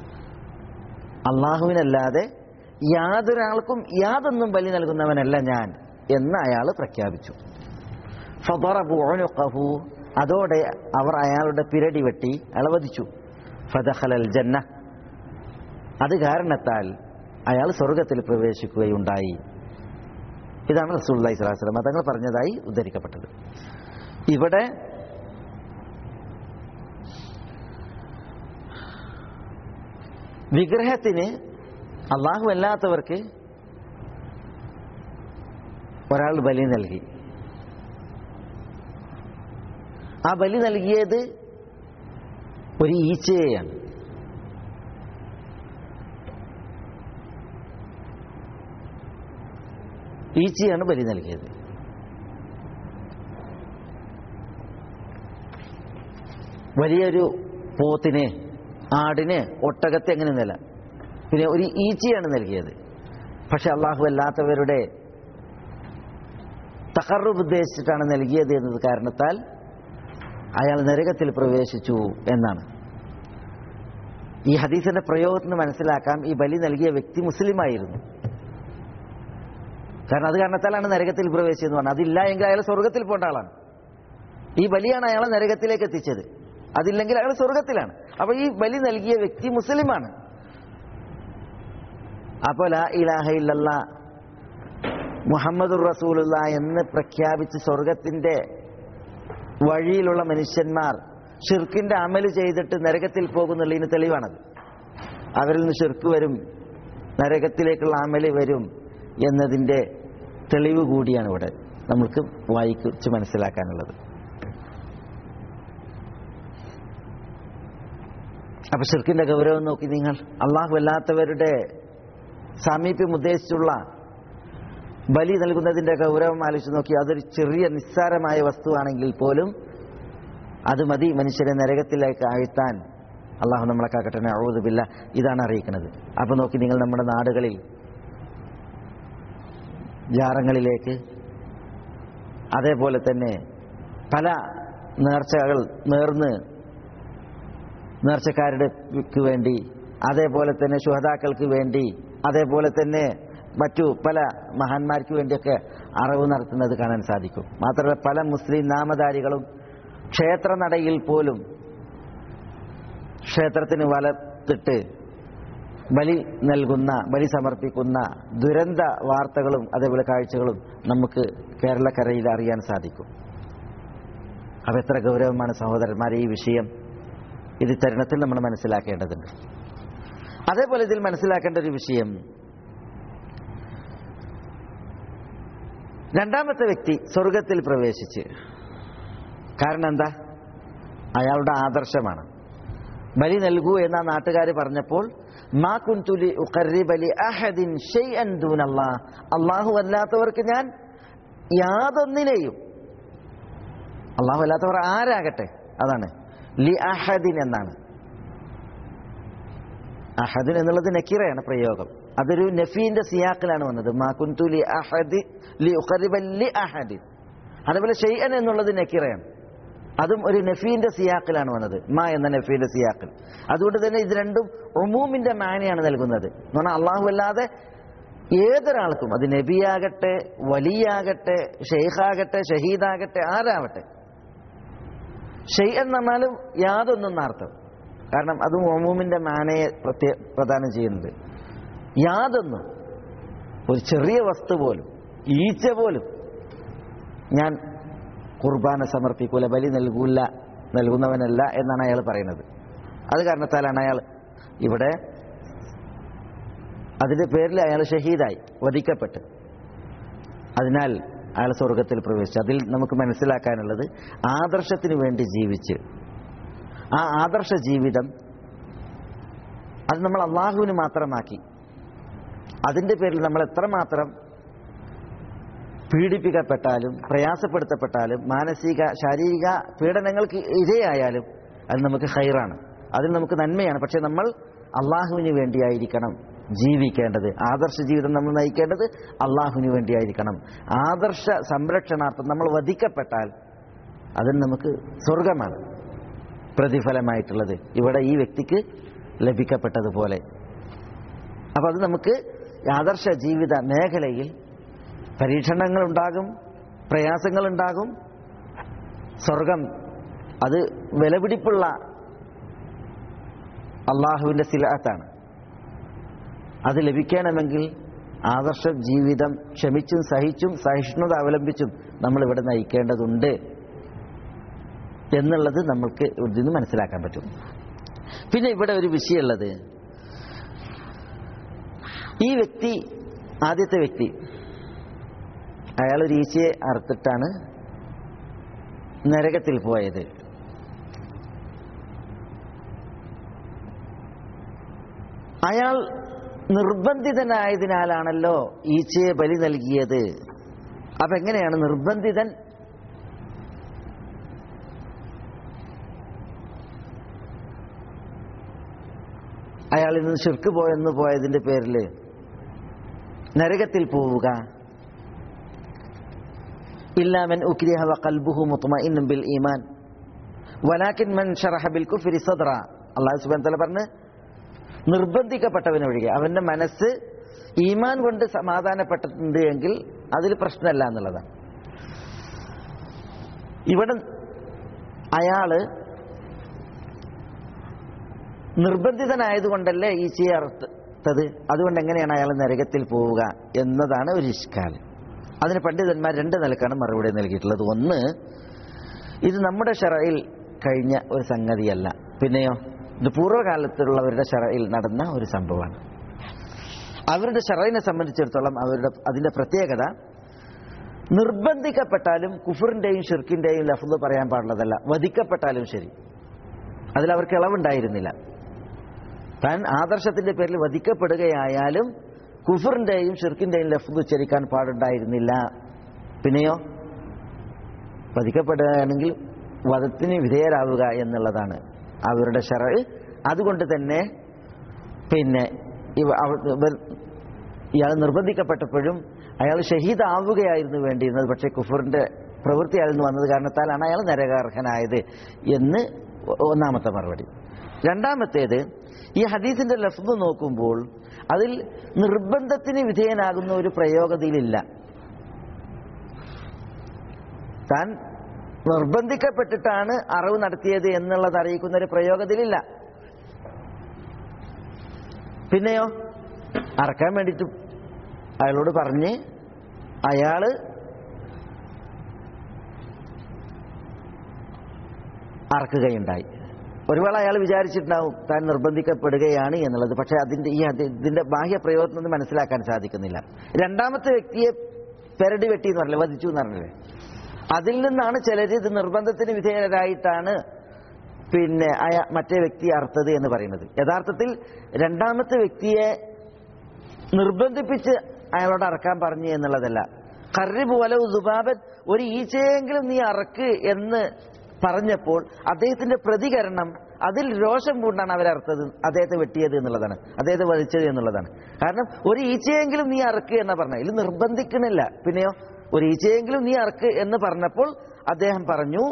അള്ളാഹുവിനല്ലാതെ യാതൊരാൾക്കും യാതൊന്നും ബലി നൽകുന്നവനല്ല ഞാൻ എന്ന് അയാൾ പ്രഖ്യാപിച്ചു ഫദറബു ഉനുഖഹു അതോടെ അവർ അയാളുടെ പിരടി വെട്ടി അളവധിച്ചു ഫദഖലൽ ജന്ന അത് കാരണത്താൽ അയാൾ സ്വർഗത്തിൽ പ്രവേശിക്കുകയുണ്ടായി ഇതാണ് റസൂലുള്ളാഹി സ്വല്ലല്ലാഹു അലൈഹി വസല്ലം തങ്ങൾ പറഞ്ഞതായി ഉദ്ധരിക്കപ്പെട്ടത് ഇവിടെ വിഗ്രഹത്തിന് അള്ളാഹു അല്ലാത്തവർക്ക് ഒരാൾ ബലി നൽകി ആ ബലി നൽകിയത് ഒരു ഈച്ചയെയാണ് ഈച്ചയാണ് ബലി നൽകിയത് വലിയൊരു പോത്തിനെ ആടിനെ ഒട്ടകത്തെ എങ്ങനെയൊന്നുമല്ല പിന്നെ ഒരു ഈച്ചയാണ് നൽകിയത് പക്ഷെ അള്ളാഹു അല്ലാത്തവരുടെ തകർവ് ഉദ്ദേശിച്ചിട്ടാണ് നൽകിയത് എന്നത് കാരണത്താൽ അയാൾ നരകത്തിൽ പ്രവേശിച്ചു എന്നാണ് ഈ ഹദീസിന്റെ പ്രയോഗത്തിന് മനസ്സിലാക്കാം ഈ ബലി നൽകിയ വ്യക്തി മുസ്ലിമായിരുന്നു കാരണം അത് കാരണത്താലാണ് നരകത്തിൽ പ്രവേശിച്ചതെന്ന് പറഞ്ഞത് അതില്ല എങ്കിൽ അയാൾ സ്വർഗത്തിൽ പോകേണ്ട ആളാണ് ഈ ബലിയാണ് അയാളെ നരകത്തിലേക്ക് എത്തിച്ചത് അതില്ലെങ്കിൽ അയാൾ സ്വർഗത്തിലാണ് അപ്പൊ ഈ ബലി നൽകിയ വ്യക്തി മുസ്ലിമാണ് അപ്പോൾ ലാ ഇലാഹ ഇല്ലല്ലാ മുഹമ്മദുർ റസൂലുള്ള എന്ന് പ്രഖ്യാപിച്ച് സ്വർഗത്തിന്റെ വഴിയിലുള്ള മനുഷ്യന്മാർ ഷിർക്കിന്റെ അമല് ചെയ്തിട്ട് നരകത്തിൽ പോകുന്നുള്ളതിന് തെളിവാണത് അവരിൽ നിന്ന് ഷിർക്ക് വരും നരകത്തിലേക്കുള്ള അമല് വരും എന്നതിന്റെ തെളിവ് കൂടിയാണ് ഇവിടെ നമുക്ക് വായിക്കുറിച്ച് മനസ്സിലാക്കാനുള്ളത് അപ്പൊ ഷിർക്കിന്റെ ഗൗരവം നോക്കി നിങ്ങൾ അള്ളാഹു അല്ലാത്തവരുടെ സാമീപ്യം ഉദ്ദേശിച്ചുള്ള ബലി നൽകുന്നതിന്റെ ഗൗരവം ആലോചിച്ച് നോക്കി അതൊരു ചെറിയ നിസ്സാരമായ വസ്തുവാണെങ്കിൽ പോലും അത് മതി മനുഷ്യരെ നരകത്തിലേക്ക് ആഴ്ത്താൻ അള്ളാഹു നമ്മളെ കാക്കട്ടെ അഴുതുമില്ല ഇതാണ് അറിയിക്കുന്നത് അപ്പൊ നോക്കി നിങ്ങൾ നമ്മുടെ നാടുകളിൽ ജാറങ്ങളിലേക്ക് അതേപോലെ തന്നെ പല നേർച്ചകൾ നേർന്ന് നേർച്ചക്കാരുടെ വേണ്ടി അതേപോലെ തന്നെ ശുഹതാക്കൾക്ക് വേണ്ടി അതേപോലെ തന്നെ മറ്റു പല മഹാന്മാർക്ക് വേണ്ടിയൊക്കെ അറിവ് നടത്തുന്നത് കാണാൻ സാധിക്കും മാത്രമല്ല പല മുസ്ലിം നാമധാരികളും ക്ഷേത്രനടയിൽ പോലും ക്ഷേത്രത്തിന് വലത്തിട്ട് ബലി നൽകുന്ന ബലി സമർപ്പിക്കുന്ന ദുരന്ത വാർത്തകളും അതേപോലെ കാഴ്ചകളും നമുക്ക് കേരളക്കരയിൽ അറിയാൻ സാധിക്കും അപ്പം എത്ര ഗൗരവമാണ് സഹോദരന്മാരെ ഈ വിഷയം ഇത് തരുണത്തിൽ നമ്മൾ മനസ്സിലാക്കേണ്ടതുണ്ട് അതേപോലെ ഇതിൽ മനസ്സിലാക്കേണ്ട ഒരു വിഷയം രണ്ടാമത്തെ വ്യക്തി സ്വർഗത്തിൽ പ്രവേശിച്ച് കാരണം എന്താ അയാളുടെ ആദർശമാണ് ബലി നൽകൂ എന്ന നാട്ടുകാർ പറഞ്ഞപ്പോൾ മാ കുൻതുലി ഉഖർരിബലി അഹദിൻ ഷൈഅൻ ദൂനല്ലാ അല്ലാഹു അല്ലാത്തവർക്ക് ഞാൻ യാതൊന്നിനെയും അള്ളാഹു അല്ലാത്തവർ ആരാകട്ടെ അതാണ് ലി അഹദിൻ എന്നാണ് അഹദിൻ എന്നുള്ളത് നക്കീറയാണ് പ്രയോഗം അതൊരു നഫീന്റെ സിയാക്കിലാണ് വന്നത് മാ കുൻതു ലി അഹദി ലി ഉഖർരിബ ലി അഹദിൻ അതേപോലെ ഷെയ്യൻ എന്നുള്ളത് നക്കീറയാണ് അതും ഒരു നഫീന്റെ സിയാക്കിലാണ് വന്നത് മാ എന്ന നഫീന്റെ സിയാക്കിൽ അതുകൊണ്ട് തന്നെ ഇത് രണ്ടും ഒമൂമിന്റെ മാനയാണ് നൽകുന്നത് എന്ന് പറഞ്ഞാൽ അള്ളാഹു അല്ലാതെ ഏതൊരാൾക്കും അത് നബിയാകട്ടെ വലിയാകട്ടെ ഷെയ്ഖാകട്ടെ ഷഹീദാകട്ടെ ആരാവട്ടെ ഷെയ് എന്ന് പറഞ്ഞാലും യാതൊന്നും അർത്ഥം കാരണം അതും ഒമൂമിന്റെ മാനയെ പ്രത്യേക പ്രദാനം ചെയ്യുന്നത് യാതൊന്നും ഒരു ചെറിയ വസ്തു പോലും ഈച്ച പോലും ഞാൻ കുർബാന സമർപ്പിക്കൂല ബലി നൽകൂല നൽകുന്നവനല്ല എന്നാണ് അയാൾ പറയുന്നത് അത് കാരണത്താലാണ് അയാൾ ഇവിടെ അതിന്റെ പേരിൽ അയാൾ ഷഹീദായി വധിക്കപ്പെട്ട് അതിനാൽ അയാൾ സ്വർഗത്തിൽ പ്രവേശിച്ചു അതിൽ നമുക്ക് മനസ്സിലാക്കാനുള്ളത് ആദർശത്തിന് വേണ്ടി ജീവിച്ച് ആ ആദർശ ജീവിതം അത് നമ്മൾ അള്ളാഹുവിന് മാത്രമാക്കി അതിന്റെ പേരിൽ നമ്മൾ എത്രമാത്രം പീഡിപ്പിക്കപ്പെട്ടാലും പ്രയാസപ്പെടുത്തപ്പെട്ടാലും മാനസിക ശാരീരിക പീഡനങ്ങൾക്ക് ഇരയായാലും അത് നമുക്ക് ഹൈറാണ് അതിൽ നമുക്ക് നന്മയാണ് പക്ഷെ നമ്മൾ അള്ളാഹുവിന് വേണ്ടിയായിരിക്കണം ജീവിക്കേണ്ടത് ആദർശ ജീവിതം നമ്മൾ നയിക്കേണ്ടത് അള്ളാഹുവിന് വേണ്ടിയായിരിക്കണം ആദർശ സംരക്ഷണാർത്ഥം നമ്മൾ വധിക്കപ്പെട്ടാൽ അതിന് നമുക്ക് സ്വർഗമാണ് പ്രതിഫലമായിട്ടുള്ളത് ഇവിടെ ഈ വ്യക്തിക്ക് ലഭിക്കപ്പെട്ടതുപോലെ അപ്പം അത് നമുക്ക് ആദർശ ജീവിത മേഖലയിൽ പരീക്ഷണങ്ങളുണ്ടാകും പ്രയാസങ്ങളുണ്ടാകും സ്വർഗം അത് വിലപിടിപ്പുള്ള അള്ളാഹുവിൻ്റെ സിലാത്താണ് അത് ലഭിക്കണമെങ്കിൽ ആദർശ ജീവിതം ക്ഷമിച്ചും സഹിച്ചും സഹിഷ്ണുത അവലംബിച്ചും നമ്മൾ ഇവിടെ നയിക്കേണ്ടതുണ്ട് എന്നുള്ളത് നമ്മൾക്ക് ഇതിൽ നിന്ന് മനസ്സിലാക്കാൻ പറ്റും പിന്നെ ഇവിടെ ഒരു വിഷയമുള്ളത് ഈ വ്യക്തി ആദ്യത്തെ വ്യക്തി അയാൾ ഒരു ഈച്ചയെ അറുത്തിട്ടാണ് നരകത്തിൽ പോയത് അയാൾ നിർബന്ധിതനായതിനാലാണല്ലോ ഈച്ചയെ ബലി നൽകിയത് അപ്പൊ എങ്ങനെയാണ് നിർബന്ധിതൻ അയാളിൽ നിന്ന് ശിർക്ക് പോയെന്ന് പോയതിന്റെ പേരിൽ നരകത്തിൽ പോവുക ഇല്ലാമൻ ഉക്രിഹ വ ഖൽബുഹു മുത്മഇന്നും ബിൽ ഈമാൻ വലാക്കിൻ മൻ ഷറഹ ബിൽ കുഫ്രി സദ്റ അള്ളാഹു സുബ്ഹാനഹു വതആല പറഞ്ഞ് നിർബന്ധിക്കപ്പെട്ടവന് ഒഴികെ അവന്റെ മനസ്സ് ഈമാൻ കൊണ്ട് സമാധാനപ്പെട്ടിട്ടുണ്ട് എങ്കിൽ അതിൽ പ്രശ്നമല്ല എന്നുള്ളതാണ് ഇവിടെ അയാള് നിർബന്ധിതനായതുകൊണ്ടല്ലേ ഈ ചേർത്തത് അതുകൊണ്ട് എങ്ങനെയാണ് അയാൾ നരകത്തിൽ പോവുക എന്നതാണ് ഒരു ഇഷ്കാൽ അതിന് പണ്ഡിതന്മാർ രണ്ട് നിലക്കാണ് മറുപടി നൽകിയിട്ടുള്ളത് ഒന്ന് ഇത് നമ്മുടെ ഷറയിൽ കഴിഞ്ഞ ഒരു സംഗതിയല്ല പിന്നെയോ ഇത് പൂർവ്വകാലത്തുള്ളവരുടെ ഷറയിൽ നടന്ന ഒരു സംഭവമാണ് അവരുടെ ഷറയിനെ സംബന്ധിച്ചിടത്തോളം അവരുടെ അതിന്റെ പ്രത്യേകത നിർബന്ധിക്കപ്പെട്ടാലും കുഫറിന്റെയും ഷിർക്കിന്റെയും ലഫ്ദ് പറയാൻ പാടുള്ളതല്ല വധിക്കപ്പെട്ടാലും ശരി അതിൽ അവർക്ക് ഇളവുണ്ടായിരുന്നില്ല താൻ ആദർശത്തിന്റെ പേരിൽ വധിക്കപ്പെടുകയായാലും കുഫറിന്റെയും ഷിർക്കിന്റെയും ലഫ്ദ് ഉച്ചരിക്കാൻ പാടുണ്ടായിരുന്നില്ല പിന്നെയോ വധിക്കപ്പെടുകയാണെങ്കിൽ വധത്തിന് വിധേയരാവുക എന്നുള്ളതാണ് അവരുടെ ഷറ അതുകൊണ്ട് തന്നെ പിന്നെ ഇവ അവ- ഇവർ ഇയാൾ നിർബന്ധിക്കപ്പെട്ടപ്പോഴും അയാൾ ഷഹീദാവുകയായിരുന്നു വേണ്ടിയിരുന്നത് പക്ഷേ കുഫറിന്റെ പ്രവൃത്തിയായിരുന്നു വന്നത് കാരണത്താലാണ് അയാൾ നരകാർഹനായത് എന്ന് ഒ- ഒന്നാമത്തെ മറുപടി രണ്ടാമത്തേത് ഈ ഹദീസിന്റെ ലഫ്ദ് നോക്കുമ്പോൾ അതിൽ നിർബന്ധത്തിന് വിധേയനാകുന്ന ഒരു പ്രയോഗതയിലില്ല താൻ നിർബന്ധിക്കപ്പെട്ടിട്ടാണ് അറിവ് നടത്തിയത് എന്നുള്ളത് അറിയിക്കുന്ന ഒരു പ്രയോഗത്തിലില്ല പിന്നെയോ അറക്കാൻ വേണ്ടിയിട്ട് അയാളോട് പറഞ്ഞ് അയാള് അറക്കുകയുണ്ടായി ഒരുവേള അയാൾ വിചാരിച്ചിട്ടുണ്ടാവും താൻ നിർബന്ധിക്കപ്പെടുകയാണ് എന്നുള്ളത് പക്ഷെ അതിന്റെ ഈ അത് ഇതിന്റെ ബാഹ്യ പ്രയോഗത്തിൽ മനസ്സിലാക്കാൻ സാധിക്കുന്നില്ല രണ്ടാമത്തെ വ്യക്തിയെ പെരടി വെട്ടി എന്ന് പറഞ്ഞില്ലേ വധിച്ചു എന്ന് പറഞ്ഞില്ലേ അതിൽ നിന്നാണ് ചിലർ ഇത് നിർബന്ധത്തിന് വിധേയരായിട്ടാണ് പിന്നെ അയ മറ്റേ വ്യക്തി അർത്ഥത് എന്ന് പറയുന്നത് യഥാർത്ഥത്തിൽ രണ്ടാമത്തെ വ്യക്തിയെ നിർബന്ധിപ്പിച്ച് അയാളോട് അറക്കാൻ പറഞ്ഞു എന്നുള്ളതല്ല കറിബ് വല ദുബാബൻ ഒരു ഈച്ചയെങ്കിലും നീ അറക്ക് എന്ന് പറഞ്ഞപ്പോൾ അദ്ദേഹത്തിന്റെ പ്രതികരണം അതിൽ രോഷം കൊണ്ടാണ് അവരർത്ഥത് അദ്ദേഹത്തെ വെട്ടിയത് എന്നുള്ളതാണ് അദ്ദേഹത്തെ വധിച്ചത് എന്നുള്ളതാണ് കാരണം ഒരു ഈച്ചയെങ്കിലും നീ അറക്ക് എന്നാ പറഞ്ഞ ഇതിൽ നിർബന്ധിക്കണില്ല പിന്നെയോ ഒരു ഈച്ചയെങ്കിലും നീ അറക്ക് എന്ന് പറഞ്ഞപ്പോൾ അദ്ദേഹം പറഞ്ഞു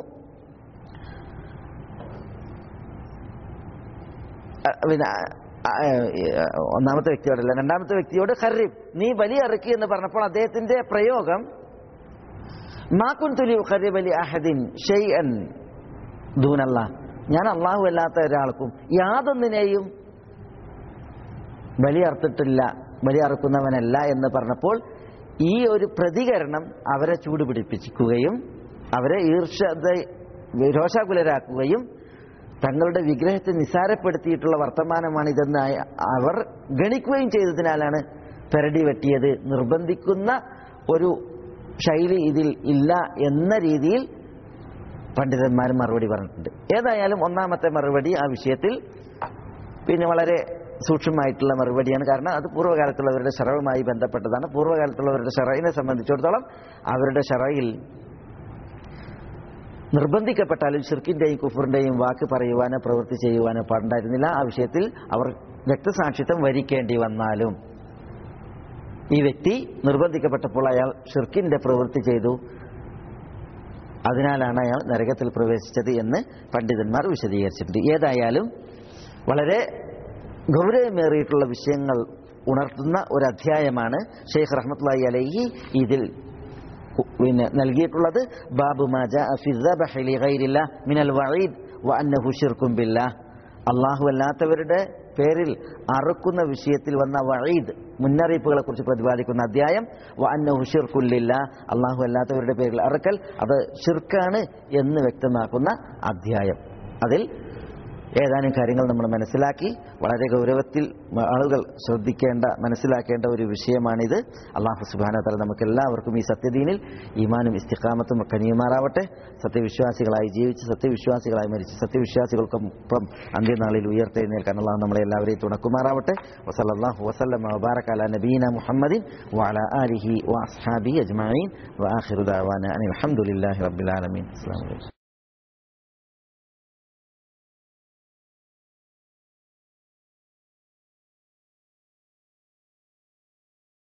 അ, പിന്നെ അ, അ, ഏ, ഒന്നാമത്തെ വ്യക്തിയോടല്ല രണ്ടാമത്തെ വ്യക്തിയോട് ഖറീബ് നീ ബലി അറുക്കി എന്ന് പറഞ്ഞപ്പോൾ അദ്ദേഹത്തിന്റെ പ്രയോഗം മാക്കുൻ തുലി ഖറീബ് അലി അഹദിൻ ഷെയ്അൻ ദൂനല്ല ഞാൻ അള്ളാഹു അല്ലാത്ത ഒരാൾക്കും യാതൊന്നിനെയും ബലി അറുത്തിട്ടില്ല ബലി അറുക്കുന്നവനല്ല എന്ന് പറഞ്ഞപ്പോൾ ഈ ഒരു പ്രതികരണം അവരെ ചൂടുപിടിപ്പിക്കുകയും അവരെ ഈർഷത രോഷാകുലരാക്കുകയും തങ്ങളുടെ വിഗ്രഹത്തെ നിസാരപ്പെടുത്തിയിട്ടുള്ള വർത്തമാനമാണ് ഇതെന്ന് അയ- അവർ ഗണിക്കുകയും ചെയ്തതിനാലാണ് പെരടി വെട്ടിയത് നിർബന്ധിക്കുന്ന ഒരു ശൈലി ഇതിൽ ഇല്ല എന്ന രീതിയിൽ പണ്ഡിതന്മാർ മറുപടി പറഞ്ഞിട്ടുണ്ട് ഏതായാലും ഒന്നാമത്തെ മറുപടി ആ വിഷയത്തിൽ പിന്നെ വളരെ സൂക്ഷ്മമായിട്ടുള്ള മറുപടിയാണ് കാരണം അത് പൂർവ്വകാലത്തുള്ളവരുടെ ഷറവുമായി ബന്ധപ്പെട്ടതാണ് പൂർവ്വകാലത്തുള്ളവരുടെ ഷറയിനെ സംബന്ധിച്ചിടത്തോളം അവരുടെ ഷറയിൽ നിർബന്ധിക്കപ്പെട്ടാലും ഷിർക്കിന്റെയും കുഫറിന്റെയും വാക്ക് പറയുവാനോ പ്രവൃത്തി ചെയ്യുവാനോ പാടുണ്ടായിരുന്നില്ല ആ വിഷയത്തിൽ അവർ രക്തസാക്ഷിത്വം വരിക്കേണ്ടി വന്നാലും ഈ വ്യക്തി നിർബന്ധിക്കപ്പെട്ടപ്പോൾ അയാൾ ഷിർക്കിന്റെ പ്രവൃത്തി ചെയ്തു അതിനാലാണ് അയാൾ നരകത്തിൽ പ്രവേശിച്ചത് എന്ന് പണ്ഡിതന്മാർ വിശദീകരിച്ചിട്ടുണ്ട് ഏതായാലും വളരെ ഗൗരവമേറിയിട്ടുള്ള വിഷയങ്ങൾ ഉണർത്തുന്ന ഒരു അധ്യായമാണ് ഷെയ്ഖ് റഹ്മത്തുള്ളി അലൈഹി ഇതിൽ പിന്നെ നൽകിയിട്ടുള്ളത് ബാബു മാജ മിനൽ വഈദ് വ അന്നഹു ശിർക്കും ബില്ലാഹ് അള്ളാഹു അല്ലാത്തവരുടെ പേരിൽ അറുക്കുന്ന വിഷയത്തിൽ വന്ന വഈദ് മുന്നറിയിപ്പുകളെ കുറിച്ച് പ്രതിപാദിക്കുന്ന അധ്യായം വ അന്നഹു ഷിർക്കുല്ലില്ല അള്ളാഹു അല്ലാത്തവരുടെ പേരിൽ അറുക്കൽ അത് ഷിർക്കാണ് എന്ന് വ്യക്തമാക്കുന്ന അധ്യായം അതിൽ ഏതാനും കാര്യങ്ങൾ നമ്മൾ മനസ്സിലാക്കി വളരെ ഗൗരവത്തിൽ ആളുകൾ ശ്രദ്ധിക്കേണ്ട മനസ്സിലാക്കേണ്ട ഒരു വിഷയമാണിത് അള്ളാഹു സുബാന തല നമുക്ക് എല്ലാവർക്കും ഈ സത്യദീനിൽ ഈമാനും ഇസ്തിഖാമത്തും കനിയുമാറാവട്ടെ സത്യവിശ്വാസികളായി ജീവിച്ച് സത്യവിശ്വാസികളായി മരിച്ച് സത്യവിശ്വാസികൾക്കൊപ്പം അന്ത്യനാളിൽ ഉയർത്തെഴുന്നേൽക്കാൻ അള്ളാഹു നമ്മളെ എല്ലാവരെയും തുണക്കുമാറാവട്ടെ വസല്ലാഹു വസല്ലം വബാറക് അല നബീന മുഹമ്മദിൻ വഅല ആലിഹി വഅസ്ഹാബി അജ്മഈൻ വആഖിറു ദഅവാന അനിൽ ഹംദുലില്ലാഹി റബ്ബിൽ ആലമീൻ അസ്സലാമു അലൈക്കും